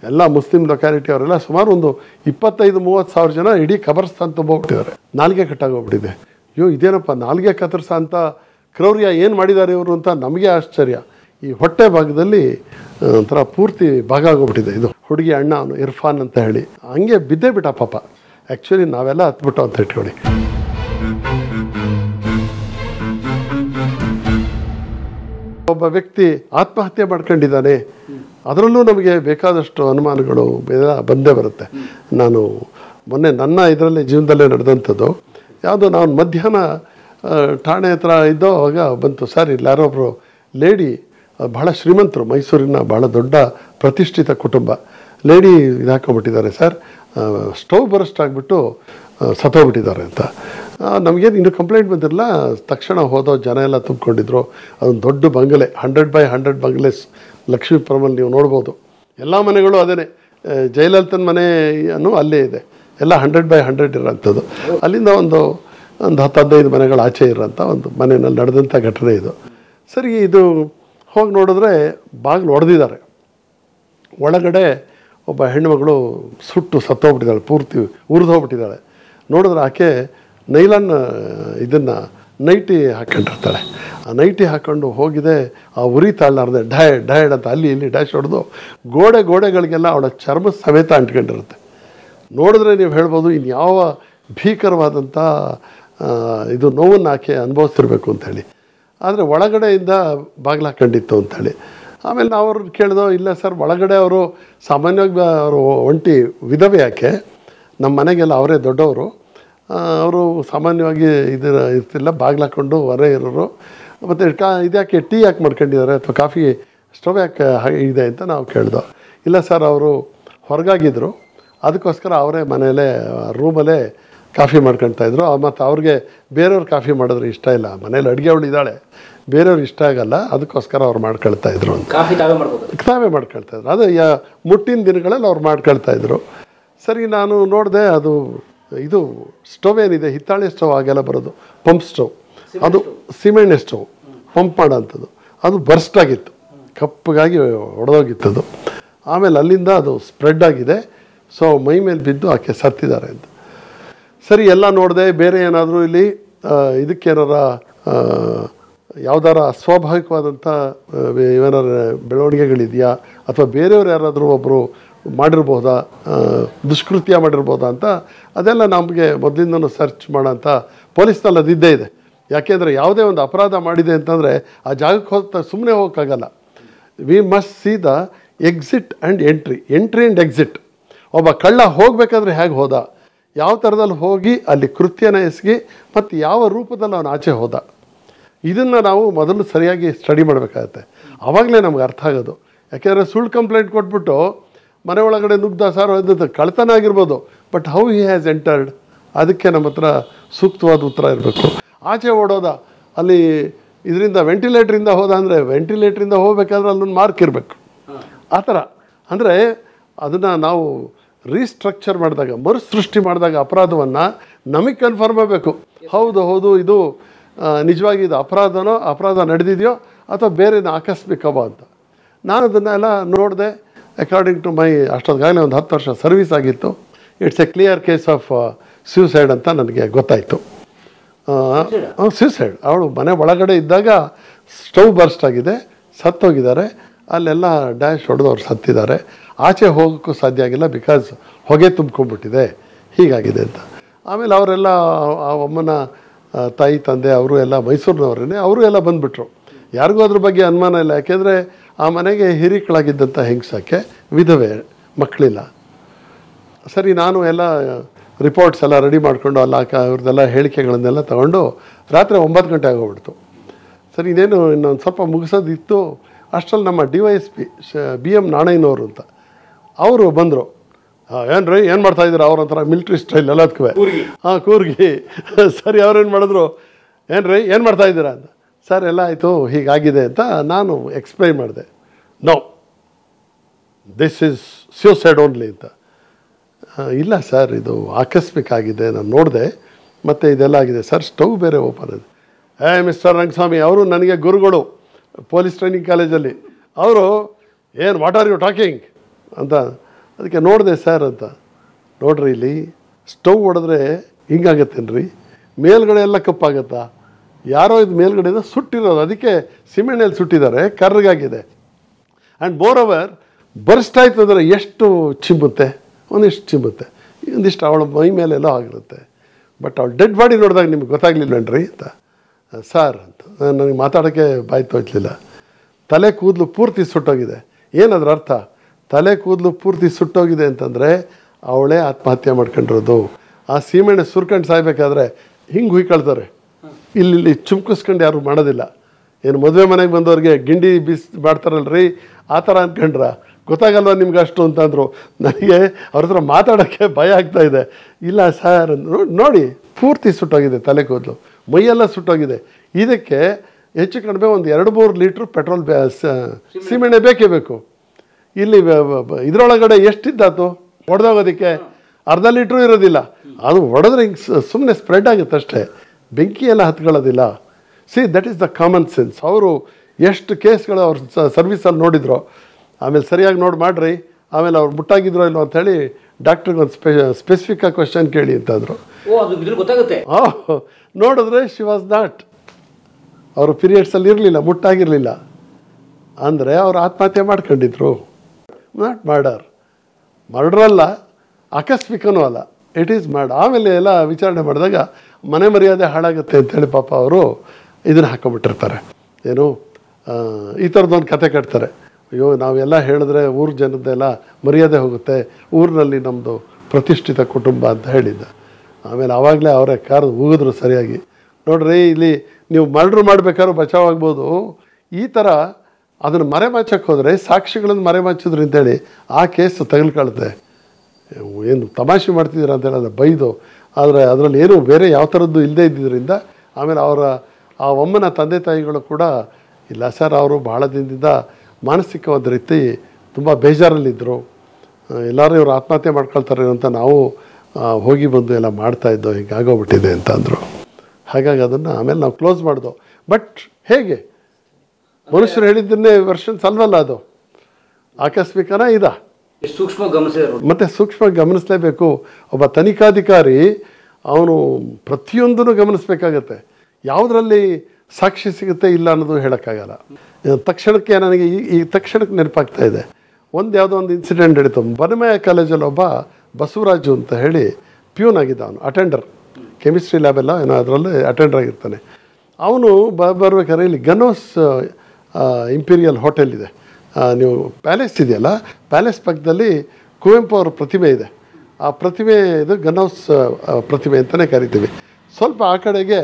ಎಲ್ಲ Muslim locality ಅವರೆಲ್ಲ ಸುಮಾರು ಒಂದು ಇಪ್ಪತ್ತೈದು ಮೂವತ್ತು ಸಾವಿರ ಜನ ಇಡೀ ಕಬರ್ಸ್ತಾನ್ ತುಂಬೋಗ್ಬಿಟ್ಟಿದ್ದಾರೆ ನಾಲ್ಗೆ ಕಟ್ಟಾಗೋಗ್ಬಿಟ್ಟಿದೆ ಅಯ್ಯೋ ಇದೇನಪ್ಪ ನಾಲ್ಗೆ ಕತ್ತರಿಸ ಅಂತ ಕ್ರೌರ್ಯ ಏನು ಮಾಡಿದ್ದಾರೆ ಇವರು ಅಂತ ನಮಗೆ ಆಶ್ಚರ್ಯ ಈ ಹೊಟ್ಟೆ ಭಾಗದಲ್ಲಿ ಆ, ಒಂಥರ ಪೂರ್ತಿ ಭಾಗ ಆಗೋಗ್ಬಿಟ್ಟಿದೆ ಇದು ಹುಡುಗಿ ಅಣ್ಣ ಅವನು ಇರ್ಫಾನ್ ಅಂತ ಹೇಳಿ ಹಂಗೆ ಬಿದ್ದೇ ಬಿಟ್ಟ ಪಾಪ ಆ್ಯಕ್ಚುಲಿ ನಾವೆಲ್ಲ ಹತ್ಬಿಟ್ಟು ಅಂತ ಇಟ್ಕೊಳ್ಳಿ ಒಬ್ಬ ವ್ಯಕ್ತಿ ಆತ್ಮಹತ್ಯೆ ಮಾಡ್ಕೊಂಡಿದ್ದಾನೆ ಅದರಲ್ಲೂ ನಮಗೆ ಬೇಕಾದಷ್ಟು ಅನುಮಾನಗಳು ಎಲ್ಲ ಬಂದೇ ಬರುತ್ತೆ ನಾನು ಮೊನ್ನೆ ನನ್ನ ಇದರಲ್ಲಿ ಜೀವನದಲ್ಲೇ ನಡೆದಂಥದ್ದು ಯಾವುದೋ ನಾನು ಮಧ್ಯಾಹ್ನ ಆ, ಠಾಣೆ ಹತ್ರ ಇದ್ದೋ ಆವಾಗ ಬಂತು ಸರ್ ಇಲ್ಲಿ ಯಾರೋ ಒಬ್ಬರು ಲೇಡಿ ಬಹಳ ಶ್ರೀಮಂತರು ಮೈಸೂರಿನ ಬಹಳ ದೊಡ್ಡ ಪ್ರತಿಷ್ಠಿತ ಕುಟುಂಬ ಲೇಡಿ ಇದಾಕೊಂಡ್ಬಿಟ್ಟಿದ್ದಾರೆ ಸರ್ ಸ್ಟವ್ ಬರಸ್ಟ್ ಆಗಿಬಿಟ್ಟು ಸತ್ತೋಗ್ಬಿಟ್ಟಿದ್ದಾರೆ ಅಂತ ಆ, ನಮಗೇನು ಇನ್ನೂ ಕಂಪ್ಲೇಂಟ್ ಬಂದಿರಲ್ಲ ತಕ್ಷಣ ಹೋದೋ ಜನ ಎಲ್ಲ ತುಂಬಿಕೊಂಡಿದ್ರು ಅದೊಂದು ದೊಡ್ಡ ಬಂಗಲೆ ಹಂಡ್ರೆಡ್ ಬೈ ಹಂಡ್ರೆಡ್ ಬಂಗ್ಲೆಸ್ ಲಕ್ಷ್ಮೀಪುರಮಲ್ಲಿ ನೀವು ನೋಡ್ಬೋದು ಎಲ್ಲ ಮನೆಗಳು ಅದೇ ಜಯಲಲಿತನ ಮನೆಯನ್ನು ಅಲ್ಲೇ ಇದೆ ಎಲ್ಲ ಹಂಡ್ರೆಡ್ ಬೈ ಹಂಡ್ರೆಡ್ ಇರೋಂಥದ್ದು ಅಲ್ಲಿಂದ ಒಂದು ಒಂದು ಹತ್ತು ಹದಿನೈದು ಮನೆಗಳು ಆಚೆ ಇರೋಂಥ ಒಂದು ಮನೆಯಲ್ಲಿ ನಡೆದಂಥ ಘಟನೆ ಇದು ಸರಿ ಇದು ಹೋಗಿ ನೋಡಿದ್ರೆ ಬಾಗಿಲು ಹೊಡೆದಿದ್ದಾರೆ ಒಳಗಡೆ ಒಬ್ಬ ಹೆಣ್ಣುಮಗಳು ಸುಟ್ಟು ಸತ್ತೋಗ್ಬಿಟ್ಟಿದ್ದಾಳೆ ಪೂರ್ತಿ ಉರಿದೋಗ್ಬಿಟ್ಟಿದ್ದಾಳೆ ನೋಡಿದ್ರೆ ಆಕೆ ನೈಲಾನ್ ಇದನ್ನು ನೈಟಿ ಹಾಕ್ಕೊಂಡಿರ್ತಾಳೆ ಆ ನೈಟಿ ಹಾಕ್ಕೊಂಡು ಹೋಗಿದೆ ಆ ಉರಿ ತಾಳ್ಲಾರ್ದೆ ಡಯಡ್ ಡಯಡ್ ಅಂತ ಅಲ್ಲಿ ಇಲ್ಲಿ ಡ್ಯಾಶ್ ಹೊಡೆದು ಗೋಡೆ ಗೋಡೆಗಳಿಗೆಲ್ಲ ಅವಳ ಚರ್ಮ ಸಮೇತ ಅಂಟ್ಕೊಂಡಿರುತ್ತೆ ನೋಡಿದ್ರೆ ನೀವು ಹೇಳ್ಬೋದು ಇನ್ಯಾವ ಭೀಕರವಾದಂಥ ಆ, ಇದು ನೋವನ್ನು ಆಕೆ ಅನುಭವಿಸ್ತಿರ್ಬೇಕು ಅಂಥೇಳಿ ಆದರೆ ಒಳಗಡೆಯಿಂದ ಬಾಗಿಲು ಹಾಕೊಂಡಿತ್ತು ಅಂಥೇಳಿ ಆಮೇಲೆ ನಾವು ಅವ್ರನ್ನ ಕೇಳಿದೋ ಇಲ್ಲ ಸರ್ ಒಳಗಡೆ ಅವರು ಸಾಮಾನ್ಯವಾಗಿ ಅವರು ಒಂಟಿ ವಿಧವೆ ಯಾಕೆ ನಮ್ಮ ಮನೆಗೆಲ್ಲ ಅವರೇ ದೊಡ್ಡವರು ಅವರು ಸಾಮಾನ್ಯವಾಗಿ ಇದರ ಇರ್ತಿಲ್ಲ ಬಾಗಿಲು ಹಾಕ್ಕೊಂಡು ಹೊರ ಇರೋರು ಮತ್ತು ಕಾ ಇದ್ಯಾಕೆ ಟೀ ಯಾಕೆ ಮಾಡ್ಕೊಂಡಿದ್ದಾರೆ ಅಥವಾ ಕಾಫಿ ಸ್ಟವ್ ಯಾಕೆ ಹಾಗೆ ಇದೆ ಅಂತ ನಾವು ಕೇಳ್ದೋ ಇಲ್ಲ ಸರ್ ಅವರು ಹೊರಗಾಗಿದ್ದರು ಅದಕ್ಕೋಸ್ಕರ ಅವರೇ ಮನೆಯಲ್ಲೇ ರೂಮಲ್ಲೇ ಕಾಫಿ ಮಾಡ್ಕೊಳ್ತಾ ಇದ್ರು ಮತ್ತು ಅವ್ರಿಗೆ ಬೇರೆಯವ್ರು ಕಾಫಿ ಮಾಡಿದ್ರೆ ಇಷ್ಟ ಇಲ್ಲ ಮನೇಲಿ ಅಡುಗೆ ಅವಳು ಇದ್ದಾಳೆ ಬೇರೆಯವ್ರು ಇಷ್ಟ ಆಗಲ್ಲ ಅದಕ್ಕೋಸ್ಕರ ಅವ್ರು ಮಾಡ್ಕೊಳ್ತಾ ಇದ್ರು ಅಂತ ಕಾಫಿ ತಾವೇ ಮಾಡ್ಬೋದು ತಾವೇ ಮಾಡ್ಕೊಳ್ತಾ ಇದ್ರು ಅದು ಯಾ ಮುಟ್ಟಿನ ದಿನಗಳಲ್ಲಿ ಅವ್ರು ಮಾಡ್ಕೊಳ್ತಾ ಇದ್ರು ಸರಿ ನಾನು ನೋಡಿದೆ ಅದು ಇದು ಸ್ಟವ್ ಏನಿದೆ ಹಿತ್ತಾಳೆ ಸ್ಟವ್ ಆಗೆಲ್ಲ ಬರೋದು ಪಂಪ್ ಸ್ಟವ್ ಅದು ಸಿಮೆಂಟ್ ಸ್ಟವ್ ಪಂಪ್ ಮಾಡೋಂಥದ್ದು ಅದು ಬರ್ಸ್ಟ್ ಆಗಿತ್ತು ಕಪ್ಪಗಾಗಿ ಒಡೆದೋಗಿತ್ತು ಅದು ಆಮೇಲೆ ಅಲ್ಲಿಂದ ಅದು ಸ್ಪ್ರೆಡ್ ಆಗಿದೆ ಸೊ ಮೈ ಮೇಲೆ ಬಿದ್ದು ಆಕೆ ಸತ್ತಿದ್ದಾರೆ ಅಂತ ಸರಿ ಎಲ್ಲ ನೋಡಿದೆ ಬೇರೆ ಏನಾದರೂ ಇಲ್ಲಿ ಆ, ಇದಕ್ಕೇನಾರ ಆ, ಯಾವ್ದಾರ ಅಸ್ವಾಭಾವಿಕವಾದಂಥ ಆ, ಏನಾರ ಬೆಳವಣಿಗೆಗಳಿದೆಯಾ ಅಥವಾ ಬೇರೆಯವ್ರು ಯಾರಾದರೂ ಒಬ್ಬರು ಮಾಡಿರ್ಬೋದಾ ಆ, ದುಷ್ಕೃತ್ಯ ಮಾಡಿರ್ಬೋದಾ ಅಂತ ಅದೆಲ್ಲ ನಮಗೆ ಮೊದಲಿಂದನೂ ಸರ್ಚ್ ಮಾಡೋಂಥ ಪೊಲೀಸ್ನಲ್ಲಿ ಅದು ಇದ್ದೇ ಇದೆ ಯಾಕೆಂದರೆ ಯಾವುದೇ ಒಂದು ಅಪರಾಧ ಮಾಡಿದೆ ಅಂತಂದರೆ ಆ ಜಾಗಕ್ಕೆ ಹೋಗ್ತಾ ಸುಮ್ಮನೆ ಹೋಗೋಕ್ಕಾಗಲ್ಲ we must see the exit and entry entry and exit ಒಬ್ಬ ಕಳ್ಳ ಹೋಗಬೇಕಾದ್ರೆ ಹೇಗೆ ಹೋದ ಯಾವ ಥರದಲ್ಲಿ ಹೋಗಿ ಅಲ್ಲಿ ಕೃತ್ಯನ ಎಸಗಿ ಮತ್ತು ಯಾವ ರೂಪದಲ್ಲಿ ಅವನು ಆಚೆ ಹೋದ ಇದನ್ನು ನಾವು ಮೊದಲು ಸರಿಯಾಗಿ ಸ್ಟಡಿ ಮಾಡಬೇಕಾಗತ್ತೆ ಆವಾಗಲೇ ನಮ್ಗೆ ಅರ್ಥ ಆಗೋದು ಯಾಕೆಂದರೆ ಸುಳ್ಳು ಕಂಪ್ಲೇಂಟ್ ಕೊಟ್ಬಿಟ್ಟು ಮನೆ ಒಳಗಡೆ ನುಗ್ದ ಸಾರು ಅದು ಕಳ್ತನ ಆಗಿರ್ಬೋದು but how he has entered ಅದಕ್ಕೆ ನಮ್ಮ ಹತ್ರ ಸೂಕ್ತವಾದ ಉತ್ತರ ಇರಬೇಕು ಆಚೆ ಓಡೋದ ಅಲ್ಲಿ ಇದರಿಂದ ವೆಂಟಿಲೇಟ್ರಿಂದ ಹೋದ ಅಂದರೆ ವೆಂಟಿಲೇಟ್ರಿಂದ ಹೋಗ್ಬೇಕಾದ್ರೆ ಅಲ್ಲೊಂದು ಮಾರ್ಕ್ ಇರಬೇಕು ಆ ಥರ ಅಂದರೆ ಅದನ್ನು ನಾವು ರೀಸ್ಟ್ರಕ್ಚರ್ ಮಾಡಿದಾಗ ಮರುಸೃಷ್ಟಿ ಮಾಡಿದಾಗ ಅಪರಾಧವನ್ನು ನಮಗೆ ಕನ್ಫರ್ಮ್ ಆಗಬೇಕು ಹೌದು ಹೌದು ಇದು ಆ, ನಿಜವಾಗಿ ಇದು ಅಪರಾಧನೋ ಅಪರಾಧ ನಡೆದಿದೆಯೋ ಅಥವಾ ಬೇರೆ ಆಕಸ್ಮಿಕವೋ ಅಂತ ನಾನು ಅದನ್ನೆಲ್ಲ ನೋಡಿದೆ ಅಕಾರ್ಡಿಂಗ್ ಟು ಮೈ ಅಷ್ಟೊತ್ತಿಗಾಗಲೇ ಒಂದು ಹತ್ತು ವರ್ಷ ಸರ್ವಿಸ್ ಆಗಿತ್ತು it's a clear case of suicide ಅಂತ ನನಗೆ ಗೊತ್ತಾಯಿತು ಸ್ಯೂಸೈಡ್ ಅವಳು ಮನೆ ಒಳಗಡೆ ಇದ್ದಾಗ ಸ್ಟವ್ ಬರ್ಸ್ಟ್ ಆಗಿದೆ ಸತ್ತೋಗಿದ್ದಾರೆ ಅಲ್ಲೆಲ್ಲ ಡ್ಯಾಶ್ ಹೊಡೆದು ಅವ್ರು ಸತ್ತಿದ್ದಾರೆ ಆಚೆ ಹೋಗೋಕ್ಕೂ ಸಾಧ್ಯ ಆಗಿಲ್ಲ ಬಿಕಾಸ್ ಹೊಗೆ ತುಂಬ್ಕೊಂಡ್ಬಿಟ್ಟಿದೆ ಹೀಗಾಗಿದೆ ಅಂತ ಆಮೇಲೆ ಅವರೆಲ್ಲ ಆ ಅಮ್ಮನ ಆ, ತಾಯಿ ತಂದೆ ಅವರು ಎಲ್ಲ ಮೈಸೂರಿನವರೇ ಅವರು ಎಲ್ಲ ಬಂದುಬಿಟ್ರು ಯಾರಿಗೂ ಅದ್ರ ಬಗ್ಗೆ ಅನುಮಾನ ಇಲ್ಲ ಯಾಕೆಂದರೆ ಆ ಮನೆಗೆ ಹಿರಿಕಳಾಗಿದ್ದಂಥ ಹೆಂಗಸಕ್ಕೆ ವಿಧವೆ ಮಕ್ಕಳಿಲ್ಲ ಸರಿ ನಾನು ಎಲ್ಲ ರಿಪೋರ್ಟ್ಸ್ ಎಲ್ಲ ರೆಡಿ ಮಾಡಿಕೊಂಡು ಅಲ್ಲ ಅವ್ರದ್ದೆಲ್ಲ ಹೇಳಿಕೆಗಳನ್ನೆಲ್ಲ ತಗೊಂಡು ರಾತ್ರಿ ಒಂಬತ್ತು ಗಂಟೆ ಆಗೋಗ್ಬಿಡ್ತು ಸರಿ ಇದೇನು ಇನ್ನೊಂದು ಸ್ವಲ್ಪ ಮುಗಿಸೋದಿತ್ತು ಅಷ್ಟರಲ್ಲಿ ನಮ್ಮ D Y S P B M ನಾಣಯ್ಯನವರು ಅಂತ ಅವರು ಬಂದರು ಏನು ರೀ ಏನು ಮಾಡ್ತಾ ಇದ್ದೀರಾ ಅವ್ರ ಒಂಥರ ಮಿಲ್ಟ್ರಿ ಸ್ಟೈಲ್ ಎಲ್ಲದಕ್ಕೂ ಹಾಂ ಕೂರ್ಗಿ ಸರಿ ಅವ್ರೇನು ಮಾಡಿದ್ರು ಏನು ರೀ ಏನು ಮಾಡ್ತಾ ಇದ್ದೀರಾ ಅಂತ ಸರ್ ಎಲ್ಲ ಆಯಿತು ಹೀಗಾಗಿದೆ ಅಂತ ನಾನು ಎಕ್ಸ್ಪ್ಲೈನ್ ಮಾಡಿದೆ no this is suicide only ಅಂತ ಆ, ಇಲ್ಲ ಸರ್ ಇದು ಆಕಸ್ಮಿಕ ಆಗಿದೆ ನಾನು ನೋಡಿದೆ ಮತ್ತು ಇದೆಲ್ಲ ಆಗಿದೆ ಸರ್ ಸ್ಟವ್ ಬೇರೆ ಓಪನ್ ಇದೆ ಏ ಮಿಸ್ಟರ್ ರಂಗಸ್ವಾಮಿ ಅವರು ನನಗೆ ಗುರುಗಳು ಪೊಲೀಸ್ ಟ್ರೈನಿಂಗ್ ಕಾಲೇಜಲ್ಲಿ ಅವರು ಏನು ವಾಟ್ ಆರ್ ಯು ಟಾಕಿಂಗ್ ಅಂತ ಅದಕ್ಕೆ ನೋಡಿದೆ ಸರ್ ಅಂತ ನೋಡ್ರಿ ಇಲ್ಲಿ ಸ್ಟವ್ ಹೊಡೆದ್ರೆ ಹಿಂಗಾಗತ್ತೇನ್ರಿ ಮೇಲ್ಗಡೆ ಎಲ್ಲ ಕಪ್ಪಾಗತ್ತಾ ಯಾರೋ ಇದು ಮೇಲ್ಗಡೆಯಿಂದ ಸುಟ್ಟಿರೋದು ಅದಕ್ಕೆ ಸಿಮೆಣ್ಣೆಲ್ಲಿ ಸುಟ್ಟಿದ್ದಾರೆ ಕರ್ರಗಾಗಿದೆ ಆ್ಯಂಡ್ ಬೋರ್ ಓವರ್ ಬರ್ಸ್ಟ್ ಆಯ್ತು ಅಂದರೆ ಎಷ್ಟು ಚಿಮ್ಮುತ್ತೆ ಒಂದಿಷ್ಟು ಚಿಮ್ಮುತ್ತೆ ಒಂದಿಷ್ಟು ಅವಳ ಮೈ ಮೇಲೆಲ್ಲ ಆಗಿರುತ್ತೆ ಬಟ್ ಅವಳು ಡೆಡ್ ಬಾಡಿ ನೋಡಿದಾಗ ನಿಮ್ಗೆ ಗೊತ್ತಾಗ್ಲಿಲ್ಲನ್ರಿ ಅಂತ ಸರ್ ಅಂತ ನನಗೆ ಮಾತಾಡೋಕ್ಕೆ ಬಾಯಿ ತೋಯ್ಲಿಲ್ಲ ತಲೆ ಕೂದಲು ಪೂರ್ತಿ ಸುಟ್ಟೋಗಿದೆ ಏನದ್ರ ಅರ್ಥ ತಲೆ ಕೂದಲು ಪೂರ್ತಿ ಸುಟ್ಟೋಗಿದೆ ಅಂತಂದರೆ ಅವಳೇ ಆತ್ಮಹತ್ಯೆ ಮಾಡ್ಕೊಂಡಿರೋದು ಆ ಸೀಮೆಣ್ಣೆ ಸುರ್ಕೊಂಡು ಸಾಯ್ಬೇಕಾದ್ರೆ ಹಿಂಗೆ ಹುಯ್ಕೊಳ್ತಾರೆ ಇಲ್ಲಿ ಇಲ್ಲಿ ಚುಮ್ಕಿಸ್ಕೊಂಡು ಯಾರು ಮಾಡೋದಿಲ್ಲ ಏನು ಮದುವೆ ಮನೆಗೆ ಬಂದವ್ರಿಗೆ ಗಿಂಡಿ ಬಿಸ್ ಮಾಡ್ತಾರಲ್ರಿ ಆ ಥರ ಅಂದ್ಕೊಂಡ್ರ ಗೊತ್ತಾಗಲ್ವ ನಿಮ್ಗೆ ಅಷ್ಟು ಅಂತಂದರು ನನಗೆ ಅವ್ರ ಹತ್ರ ಮಾತಾಡೋಕ್ಕೆ ಭಯ ಆಗ್ತಾ ಇದೆ ಇಲ್ಲ ಸರ್ ನೋ- ನೋಡಿ ಪೂರ್ತಿ ಸುಟ್ಟೋಗಿದೆ ತಲೆ ಕೂದಲು ಮೈಯೆಲ್ಲ ಸುಟ್ಟೋಗಿದೆ ಇದಕ್ಕೆ ಹೆಚ್ಚು ಕಡಿಮೆ ಒಂದು ಎರಡು ಮೂರು ಲೀಟ್ರ್ ಪೆಟ್ರೋಲ್ ಬೇ ಸ- ಸೀಮೆಣ್ಣೆ ಬೇಕೇ ಬೇಕು ಇಲ್ಲಿ ಬ- ಬ- ಬ- ಇದ್ರೊಳಗಡೆ ಎಷ್ಟಿದ್ದಾತು ಹೊಡೆದೋಗೋದಕ್ಕೆ ಅರ್ಧ ಲೀಟ್ರು ಇರೋದಿಲ್ಲ ಅದು ಹೊಡೆದ್ರೆ ಹಿಂಗೆ ಸುಮ್ಮನೆ ಸ್ಪ್ರೆಡ್ ಆಗುತ್ತೆ ಅಷ್ಟೇ ಬೆಂಕಿ ಎಲ್ಲ ಹತ್ಕೊಳ್ಳೋದಿಲ್ಲ see that is the common sense ಅವರು ಎಷ್ಟು ಕೇಸ್ಗಳು ಅವ್ರ ಸರ್ವಿಸಲ್ಲಿ ನೋಡಿದ್ರು ಆಮೇಲೆ ಸರಿಯಾಗಿ ನೋಡಿ ಮಾಡ್ರಿ ಆಮೇಲೆ ಅವ್ರು ಮುಟ್ಟಾಗಿದ್ರೋ ಇಲ್ವೋ ಅಂಥೇಳಿ ಡಾಕ್ಟ್ರಿಗೆ ಒಂದು ಸ್ಪೆ ಸ್ಪೆಸಿಫಿಕ್ ಆಗಿ ಕ್ವಶನ್ ಕೇಳಿ ಅಂತಂದರು ಓ ಅದು ಇದ್ರ ಗೊತ್ತಾಗುತ್ತೆ ಆ ನೋಡಿದ್ರೆ ಶಿ ವಾಸ್ ನಾಟ್ ಅವರು ಪೀರಿಯಡ್ಸಲ್ಲಿ ಇರಲಿಲ್ಲ ಮುಟ್ಟಾಗಿರಲಿಲ್ಲ ಅಂದರೆ ಅವ್ರು ಆತ್ಮಹತ್ಯೆ ಮಾಡ್ಕೊಂಡಿದ್ರು ನಾಟ್ ಮರ್ಡರ್ ಮರ್ಡರ್ ಅಲ್ಲ ಆಕಸ್ಮಿಕನೂ ಅಲ್ಲ ಇಟ್ ಈಸ್ ಮರ್ಡ್ ಆಮೇಲೆ ಎಲ್ಲ ವಿಚಾರಣೆ ಮಾಡಿದಾಗ ಮನೆ ಮರ್ಯಾದೆ ಹಾಳಾಗುತ್ತೆ ಅಂತೇಳಿ ಪಾಪ ಅವರು ಇದನ್ನು ಹಾಕೊಂಡ್ಬಿಟ್ಟಿರ್ತಾರೆ ಏನು ಆ, ಈ ಥರದ್ದೊಂದು ಕತೆ ಕಟ್ತಾರೆ ಅಯ್ಯೋ ನಾವೆಲ್ಲ ಹೇಳಿದ್ರೆ ಊರ ಜನದ್ದೆಲ್ಲ ಮರ್ಯಾದೆ ಹೋಗುತ್ತೆ ಊರಿನಲ್ಲಿ ನಮ್ಮದು ಪ್ರತಿಷ್ಠಿತ ಕುಟುಂಬ ಅಂತ ಹೇಳಿದ್ದ ಆಮೇಲೆ ಆವಾಗಲೇ ಅವರೇ ಕಾರು ಉಗಿದ್ರು ಸರಿಯಾಗಿ ನೋಡ್ರಿ ಇಲ್ಲಿ ನೀವು ಮರ್ಡ್ರ್ ಮಾಡ್ಬೇಕಾದ್ರೂ ಬಚಾವ್ ಆಗ್ಬೋದು ಈ ಥರ ಅದನ್ನು ಮರೆಮಾಚಕ್ಕೆ ಹೋದರೆ ಸಾಕ್ಷಿಗಳನ್ನು ಮರೆಮಾಚಿದ್ರು ಅಂತೇಳಿ ಆ ಕೇಸ್ ತಗಲ್ಕೊಳುತ್ತೆ ಏನು ತಮಾಷೆ ಮಾಡ್ತಿದ್ದೀರ ಅಂತ ಹೇಳಲ್ಲ ಬೈದು ಆದರೆ ಅದರಲ್ಲಿ ಏನು ಬೇರೆ ಯಾವ ಥರದ್ದು ಇಲ್ಲದೇ ಇದ್ದಿದ್ದರಿಂದ ಆಮೇಲೆ ಅವರ ಆ ಒಮ್ಮನ ತಂದೆ ತಾಯಿಗಳು ಕೂಡ ಇಲ್ಲ ಸರ್ ಅವರು ಬಹಳ ದಿನದಿಂದ ಮಾನಸಿಕವಾದ ರೀತಿ ತುಂಬ ಬೇಜಾರಲ್ಲಿದ್ದರು ಎಲ್ಲರೂ ಇವರು ಆತ್ಮಹತ್ಯೆ ಮಾಡ್ಕೊಳ್ತಾರೆ ಅಂತ ನಾವು ಆ, ಹೋಗಿ ಬಂದು ಎಲ್ಲ ಮಾಡ್ತಾ ಇದ್ದೋ ಹೀಗಾಗೋಗ್ಬಿಟ್ಟಿದೆ ಅಂತ ಅಂದರು ಹಾಗಾಗಿ ಅದನ್ನು ಆಮೇಲೆ ನಾವು ಕ್ಲೋಸ್ ಮಾಡ್ದೋ ಬಟ್ ಹೇಗೆ ಮನುಷ್ಯರು ಹೇಳಿದ್ದನ್ನೇ ವರ್ಷನ್ಸ್ ಅಲ್ವಲ್ಲ ಅದು ಆಕಸ್ಮಿಕನ ಇದಾ ಎಷ್ಟು ಸೂಕ್ಷ್ಮ ಗಮನಿಸಿದ್ರು ಮತ್ತು ಸೂಕ್ಷ್ಮ ಗಮನಿಸಲೇಬೇಕು ಒಬ್ಬ ತನಿಖಾಧಿಕಾರಿ ಅವನು ಪ್ರತಿಯೊಂದನ್ನು ಗಮನಿಸಬೇಕಾಗತ್ತೆ ಯಾವುದರಲ್ಲಿ ಸಾಕ್ಷಿ ಸಿಗುತ್ತೆ ಇಲ್ಲ ಅನ್ನೋದು ಹೇಳೋಕ್ಕಾಗಲ್ಲ ಆ, ತಕ್ಷಣಕ್ಕೆ ನನಗೆ ಈ ಈ ತಕ್ಷಣಕ್ಕೆ ನೆನಪಾಗ್ತಾ ಇದೆ ಒಂದು ಯಾವುದೋ ಒಂದು ಇನ್ಸಿಡೆಂಟ್ ನಡೀತು ಬನಮಯ ಕಾಲೇಜಲ್ಲಿ ಒಬ್ಬ ಬಸವರಾಜು ಅಂತ ಹೇಳಿ ಪ್ಯೂನ್ ಆಗಿದ್ದ ಅವನು ಅಟೆಂಡರ್ ಕೆಮಿಸ್ಟ್ರಿ ಲ್ಯಾಬ್ ಎಲ್ಲ ಏನೋ ಅದರಲ್ಲಿ ಅಟೆಂಡರ್ ಆಗಿರ್ತಾನೆ ಅವನು ಬ ಬರ್ಬೇಕಾದ್ರೆ ಇಲ್ಲಿ ಗನೋಸ್ ಇಂಪೀರಿಯಲ್ ಹೋಟೆಲ್ ಇದೆ ಆ, ನೀವು ಪ್ಯಾಲೇಸ್ ಇದೆಯಲ್ಲ ಪ್ಯಾಲೇಸ್ ಪಕ್ಕದಲ್ಲಿ ಕುವೆಂಪು ಅವ್ರ ಪ್ರತಿಮೆ ಇದೆ ಆ ಪ್ರತಿಮೆ ಇದು ಗನೌಸ್ ಆ, ಪ್ರತಿಮೆ ಅಂತಲೇ ಕರಿತೀವಿ ಸ್ವಲ್ಪ ಆ ಕಡೆಗೆ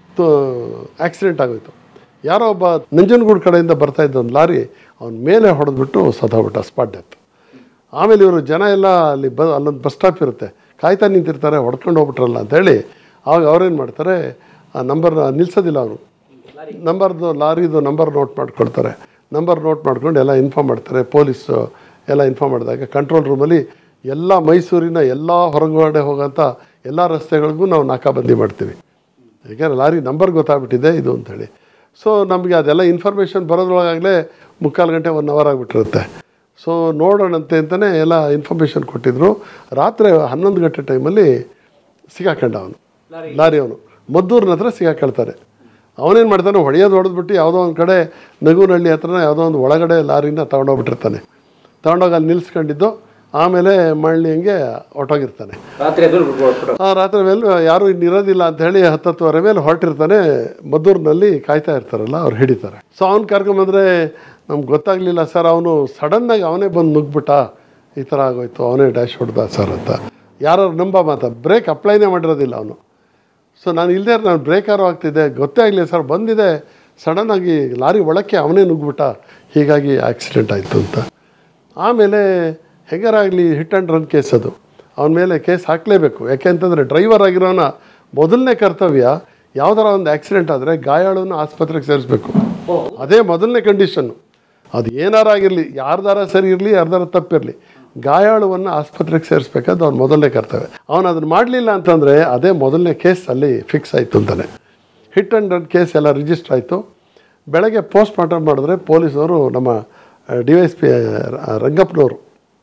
ಆಕ್ಸಿಡೆಂಟ್ ಆಗೋಯ್ತು ಯಾರೋ ಒಬ್ಬ ನಂಜನಗೂಡು ಕಡೆಯಿಂದ ಬರ್ತಾ ಇದ್ದ ಒಂದು ಲಾರಿ ಅವನ ಮೇಲೆ ಹೊಡೆದ್ಬಿಟ್ಟು ಸತ್ತೋಗ್ಬಿಟ್ಟ ಸ್ಪಾಟ್ ಡೆತ್ ಆಮೇಲೆ ಇವರು ಜನ ಎಲ್ಲ ಅಲ್ಲಿ ಬ ಅಲ್ಲೊಂದು ಬಸ್ ಸ್ಟಾಪ್ ಇರುತ್ತೆ ಕಾಯ್ತಾ ನಿಂತಿರ್ತಾರೆ ಹೊಡ್ಕೊಂಡು ಹೋಗ್ಬಿಟ್ರಲ್ಲ ಅಂತೇಳಿ ಆವಾಗ ಅವ್ರೇನು ಮಾಡ್ತಾರೆ ಆ ನಂಬರ್ ನಿಲ್ಸೋದಿಲ್ಲ ಅವರು ನಂಬರ್ದು ಲಾರಿದು ನಂಬರ್ ನೋಟ್ ಮಾಡ್ಕೊಡ್ತಾರೆ ನಂಬರ್ ನೋಟ್ ಮಾಡ್ಕೊಂಡು ಎಲ್ಲ ಇನ್ಫಾರ್ಮ್ ಮಾಡ್ತಾರೆ ಪೊಲೀಸು ಎಲ್ಲ ಇನ್ಫಾರ್ಮ್ ಮಾಡಿದಾಗ ಕಂಟ್ರೋಲ್ ರೂಮಲ್ಲಿ ಎಲ್ಲ ಮೈಸೂರಿನ ಎಲ್ಲ ಹೊರಗಡೆ ಹೋಗೋಂಥ ಎಲ್ಲ ರಸ್ತೆಗಳಿಗೂ ನಾವು ನಾಕಾಬಂದಿ ಮಾಡ್ತೀವಿ ಯಾಕೆಂದರೆ ಲಾರಿ ನಂಬರ್ ಗೊತ್ತಾಗ್ಬಿಟ್ಟಿದೆ ಇದು ಅಂಥೇಳಿ ಸೊ ನಮಗೆ ಅದೆಲ್ಲ ಇನ್ಫಾರ್ಮೇಷನ್ ಬರೋದ್ರೊಳಗಾಗಲೇ ಮುಕ್ಕಾಲು ಗಂಟೆ ಒನ್ ಅವರ್ ಆಗಿಬಿಟ್ಟಿರುತ್ತೆ ಸೊ ನೋಡೋಣಂತೆ ಅಂತಲೇ ಎಲ್ಲ ಇನ್ಫಾರ್ಮೇಷನ್ ಕೊಟ್ಟಿದ್ರು ರಾತ್ರಿ ಹನ್ನೊಂದು ಗಂಟೆ ಟೈಮಲ್ಲಿ ಸಿಗಾಕೊಂಡ ಅವನು ಲಾರಿ ಅವನು ಮದ್ದೂರಿನ ಹತ್ರ ಸಿಗಾಕೊಳ್ತಾರೆ ಅವನೇನು ಮಾಡ್ತಾನೆ ಹೊಡೆಯೋದು ಹೊಡೆದ್ಬಿಟ್ಟು ಯಾವುದೋ ಒಂದು ಕಡೆ ನಗುನಹಳ್ಳಿ ಹತ್ರನ ಯಾವುದೋ ಒಂದು ಒಳಗಡೆ ಲಾರಿನ ತಗೊಂಡೋಗ್ಬಿಟ್ಟಿರ್ತಾನೆ ತಗೊಂಡೋಗಿ ಅಲ್ಲಿ ನಿಲ್ಸ್ಕೊಂಡಿದ್ದು ಆಮೇಲೆ ಮಳ್ಳಿ ಹಂಗೆ ಹೊಟ್ಟೋಗಿರ್ತಾನೆ ರಾತ್ರಿ ಎದ್ದು ಬಿಟ್ಬಿಟ್ಟು ಆ ರಾತ್ರಿ ಮೇಲೆ ಯಾರು ಇನ್ನಿರೋದಿಲ್ಲ ಅಂತ ಹೇಳಿ ಹತ್ತತ್ತುವರೆ ಮೇಲೆ ಹೊರಟಿರ್ತಾನೆ ಮದ್ದೂರಿನಲ್ಲಿ ಕಾಯ್ತಾ ಇರ್ತಾರಲ್ಲ ಅವ್ರು ಹಿಡಿತಾರೆ ಸೊ ಅವ್ನು ಕರ್ಕೊಂಬಂದ್ರೆ ನಮ್ಗೆ ಗೊತ್ತಾಗಲಿಲ್ಲ ಸರ್ ಅವನು ಸಡನ್ನಾಗಿ ಅವನೇ ಬಂದು ನುಗ್ಬಿಟ್ಟ ಈ ಥರ ಆಗೋಯ್ತು ಅವನೇ ಡ್ಯಾಶ್ ಹೊಡೆದ ಸರ್ ಅಂತ ಯಾರು ನಂಬ ಮಾತ ಬ್ರೇಕ್ ಅಪ್ಲೈನೇ ಮಾಡಿರೋದಿಲ್ಲ ಅವನು ಸೊ ನಾನು ಇಲ್ಲದೆ ನಾನು ಬ್ರೇಕಾರು ಆಗ್ತಿದ್ದೆ ಗೊತ್ತೇ ಆಗಲಿ ಸರ್ ಬಂದಿದೆ ಸಡನ್ನಾಗಿ ಲಾರಿ ಒಳಕ್ಕೆ ಅವನೇ ನುಗ್ಬಿಟ್ಟ ಹೀಗಾಗಿ ಆಕ್ಸಿಡೆಂಟ್ ಆಯಿತು ಅಂತ ಆಮೇಲೆ ಹೆಂಗಾರಾಗಲಿ ಹಿಟ್ ಆ್ಯಂಡ್ ರನ್ ಕೇಸ್ ಅದು ಅವನ ಮೇಲೆ ಕೇಸ್ ಹಾಕಲೇಬೇಕು ಯಾಕೆಂತಂದರೆ ಡ್ರೈವರ್ ಆಗಿರೋನ ಮೊದಲನೇ ಕರ್ತವ್ಯ ಯಾವ್ದಾರ ಒಂದು ಆಕ್ಸಿಡೆಂಟ್ ಆದರೆ ಗಾಯಾಳನ್ನು ಆಸ್ಪತ್ರೆಗೆ ಸೇರಿಸ್ಬೇಕು ಅದೇ ಮೊದಲನೇ ಕಂಡೀಷನ್ನು ಅದು ಏನಾರ ಆಗಿರಲಿ ಯಾರ್ದಾರ ಸರಿ ಇರಲಿ ಯಾರ್ದಾರ ತಪ್ಪಿರಲಿ ಗಾಯಾಳುವನ್ನು ಆಸ್ಪತ್ರೆಗೆ ಸೇರಿಸ್ಬೇಕಾದ್ರೆ ಅವ್ನು ಮೊದಲನೇ ಕರ್ತವ್ಯ ಅವನು ಅದನ್ನು ಮಾಡಲಿಲ್ಲ ಅಂತಂದರೆ ಅದೇ ಮೊದಲನೇ ಕೇಸ್ ಅಲ್ಲಿ ಫಿಕ್ಸ್ ಆಯಿತು ಅಂತಾನೆ ಹಿಟ್ ಆ್ಯಂಡ್ ರನ್ ಕೇಸ್ ಎಲ್ಲ ರಿಜಿಸ್ಟರ್ ಆಯಿತು ಬೆಳಗ್ಗೆ ಪೋಸ್ಟ್ ಮಾರ್ಟಮ್ ಮಾಡಿದ್ರೆ ಪೊಲೀಸವರು ನಮ್ಮ ಡಿ ವೈ ಎಸ್ ಪಿ ರಂಗಪ್ಪನವರು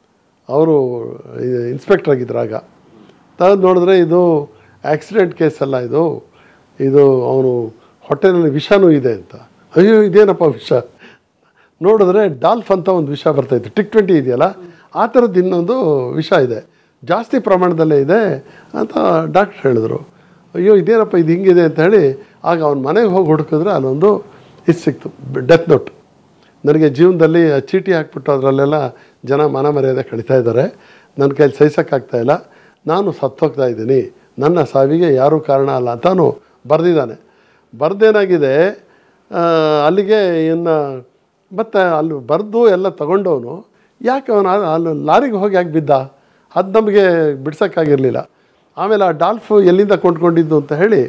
ಅವರು ಇನ್ಸ್ಪೆಕ್ಟರ್ ಆಗಿದ್ರು ಆಗ ತೆಗೆದು ನೋಡಿದ್ರೆ ಇದು ಆಕ್ಸಿಡೆಂಟ್ ಕೇಸ್ ಅಲ್ಲ ಇದು ಇದು ಅವನು ಹೊಟ್ಟೆನಲ್ಲಿ ವಿಷನೂ ಇದೆ ಅಂತ ಅಯ್ಯೋ ಇದೇನಪ್ಪ ವಿಷ ನೋಡಿದ್ರೆ ಡಾಲ್ಫ್ ಅಂತ ಒಂದು ವಿಷ ಬರ್ತೈತೆ ಟಿಕ್ ಟ್ವೆಂಟಿ ಇದೆಯಲ್ಲ ಆ ಥರದ್ದು ಇನ್ನೊಂದು ವಿಷ ಇದೆ ಜಾಸ್ತಿ ಪ್ರಮಾಣದಲ್ಲೇ ಇದೆ ಅಂತ ಡಾಕ್ಟ್ರ್ ಹೇಳಿದ್ರು ಅಯ್ಯೋ ಇದೇನಪ್ಪ ಇದು ಹಿಂಗಿದೆ ಅಂತ ಹೇಳಿ ಆಗ ಅವ್ನ ಮನೆಗೆ ಹೋಗಿ ಹುಡುಕಿದ್ರೆ ಅಲ್ಲೊಂದು ಇದು ಸಿಕ್ತು ಡೆತ್ ನೋಟ್ ನನಗೆ ಜೀವನದಲ್ಲಿ ಆ ಚೀಟಿ ಹಾಕ್ಬಿಟ್ಟು ಅದರಲ್ಲೆಲ್ಲ ಜನ ಮನ ಮರ್ಯಾದೆ ಕಳೀತಾ ಇದ್ದಾರೆ ನನ್ನ ಕೈಲಿ ಸಹಿಸೋಕ್ಕಾಗ್ತಾ ಇಲ್ಲ ನಾನು ಸತ್ತೋಗ್ತಾ ಇದ್ದೀನಿ ನನ್ನ ಸಾವಿಗೆ ಯಾರೂ ಕಾರಣ ಅಲ್ಲ ಅಂತಾನು ಬರೆದಿದ್ದಾನೆ ಬರೆದೇನಾಗಿದೆ ಅಲ್ಲಿಗೆ ಇನ್ನು ಮತ್ತು ಅಲ್ಲಿ ಬರೆದು ಎಲ್ಲ ತಗೊಂಡವನು ಯಾಕೆ ಅವನು ಅಲ್ಲಿ ಲಾರಿಗೆ ಹೋಗಿ ಯಾಕೆ ಬಿದ್ದ ಅದು ನಮಗೆ ಬಿಡ್ಸೋಕ್ಕಾಗಿರಲಿಲ್ಲ ಆಮೇಲೆ ಆ ಡಾಲ್ಫ್ ಎಲ್ಲಿಂದ ಕೊಂಡ್ಕೊಂಡಿದ್ದು ಅಂತ ಹೇಳಿ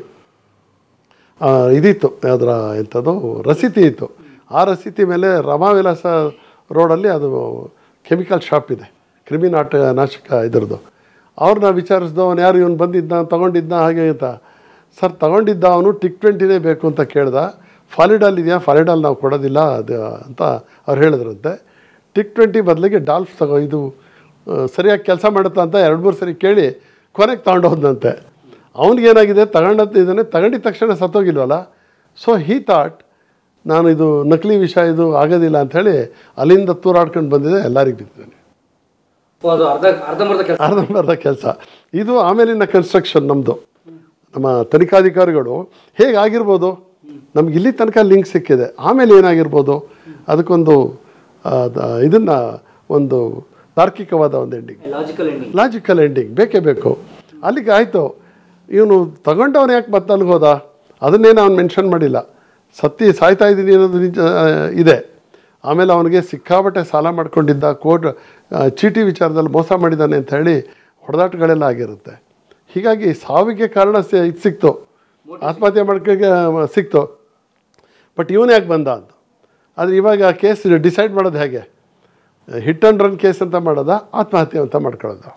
ಆ, ಇದಿತ್ತು ಅದರ ಎಂಥದ್ದು ರಸೀತಿ ಇತ್ತು ಆ ರಸೀತಿ ಮೇಲೆ ರಮಾವಿಲಾಸ ರೋಡಲ್ಲಿ ಅದು ಕೆಮಿಕಲ್ ಶಾಪ್ ಇದೆ ಕ್ರಿಮಿ ನಾಟ ನಾಶಕ ಇದ್ರದ್ದು ಅವ್ರನ್ನ ವಿಚಾರಿಸ್ದು ಅವನು ಯಾರು ಇವನು ಬಂದಿದ್ದ ತಗೊಂಡಿದ್ದ ಹಾಗೆ ಅಂತ ಸರ್ ತಗೊಂಡಿದ್ದ ಅವನು ಟಿಕ್ ಟ್ವೆಂಟಿನೇ ಬೇಕು ಅಂತ ಕೇಳ್ದ ಫಾಲಿಡಾಲ್ ಇದೆಯಾ ಫಾಲಿಡಾಲ್ ನಾವು ಕೊಡೋದಿಲ್ಲ ಅದು ಅಂತ ಅವ್ರು ಹೇಳಿದ್ರಂತೆ ಟಿಕ್ ಟ್ವೆಂಟಿ ಬದಲಿಗೆ ಡಾಲ್ಫ್ ತಗೋ ಇದು ಆ, ಸರಿಯಾಗಿ ಕೆಲಸ ಮಾಡುತ್ತಾ ಅಂತ ಎರಡು ಮೂರು ಸರಿ ಕೇಳಿ ಕೊನೆಗೆ ತಗೊಂಡೋದಂತೆ ಅವನಿಗೇನಾಗಿದೆ ತಗೊಂಡಂತಿದ್ದಾನೆ ತಗೊಂಡಿದ ತಕ್ಷಣ ಸತ್ತೋಗಿಲ್ವಲ್ಲ ಸೊ ಹೀ ಥಾಟ್ ನಾನು ಇದು ನಕಲಿ ವಿಷ ಇದು ಆಗೋದಿಲ್ಲ ಅಂಥೇಳಿ ಅಲ್ಲಿಂದ ತೂರಾಡ್ಕೊಂಡು ಬಂದಿದೆ ಎಲ್ಲರಿಗೂ ಬಿದ್ದಿದ್ದಾನೆ ಓ, ಅದು ಅರ್ಧ ಅರ್ಧಂಬರ್ಧ ಕೆಲಸ ಅರ್ಧಂಬರ್ಧ ಕೆಲಸ ಇದು ಆಮೇಲಿನ ಕನ್ಸ್ಟ್ರಕ್ಷನ್ ನಮ್ಮದು ನಮ್ಮ ತನಿಖಾಧಿಕಾರಿಗಳು ಹೇಗಾಗಿರ್ಬೋದು ನಮ್ಗೆ ಇಲ್ಲಿ ತನಕ ಲಿಂಕ್ ಸಿಕ್ಕಿದೆ ಆಮೇಲೆ ಏನಾಗಿರ್ಬೋದು ಅದಕ್ಕೊಂದು ಆ, ದ- ಇದನ್ನ ಒಂದು ತಾರ್ಕಿಕವಾದ ಒಂದು ending logical ending logical ending ಬೇಕೇ ಬೇಕು ಅಲ್ಲಿಗೆ ಆಯಿತು ಇವನು ತಗೊಂಡವನು ಯಾಕೆ ಮತ್ತೆ ಅಲ್ಲಿಗೆ ಹೋದ ಅದನ್ನೇನು ಅವ್ನು ಮೆನ್ಷನ್ ಮಾಡಿಲ್ಲ ಸತ್ತಿ ಸಾಯ್ತಾ ಇದ್ದೀನಿ ಅನ್ನೋದು ನಿಜ ಆ, ಇದೆ ಆಮೇಲೆ ಅವನಿಗೆ ಸಿಕ್ಕಾಪಟ್ಟೆ ಸಾಲ ಮಾಡ್ಕೊಂಡಿದ್ದ ಕೋರ್ಟ್ ಆ, ಚೀಟಿ ವಿಚಾರದಲ್ಲಿ ಮೋಸ ಮಾಡಿದ್ದಾನೆ ಅಂತ ಹೇಳಿ ಹೊಡೆದಾಟಗಳೆಲ್ಲ ಆಗಿರುತ್ತೆ ಹೀಗಾಗಿ ಸಾವಿಗೆ ಕಾರಣ ಸಿ- ಇದು ಸಿಕ್ತು ಆತ್ಮಹತ್ಯೆ ಮಾಡ್ಕೋಕ್ಕೆ ಸಿಕ್ತು ಬಟ್ ಇವನು ಯಾಕೆ ಬಂದ ಅಂತ ಆದರೆ ಇವಾಗ ಕೇಸ್ ಡಿಸೈಡ್ ಮಾಡೋದು ಹೇಗೆ ಹಿಟ್ ಆ್ಯಂಡ್ ರನ್ ಕೇಸ್ ಅಂತ ಮಾಡೋದಾ ಆತ್ಮಹತ್ಯೆ ಅಂತ ಮಾಡ್ಕೊಳ್ಳೋದು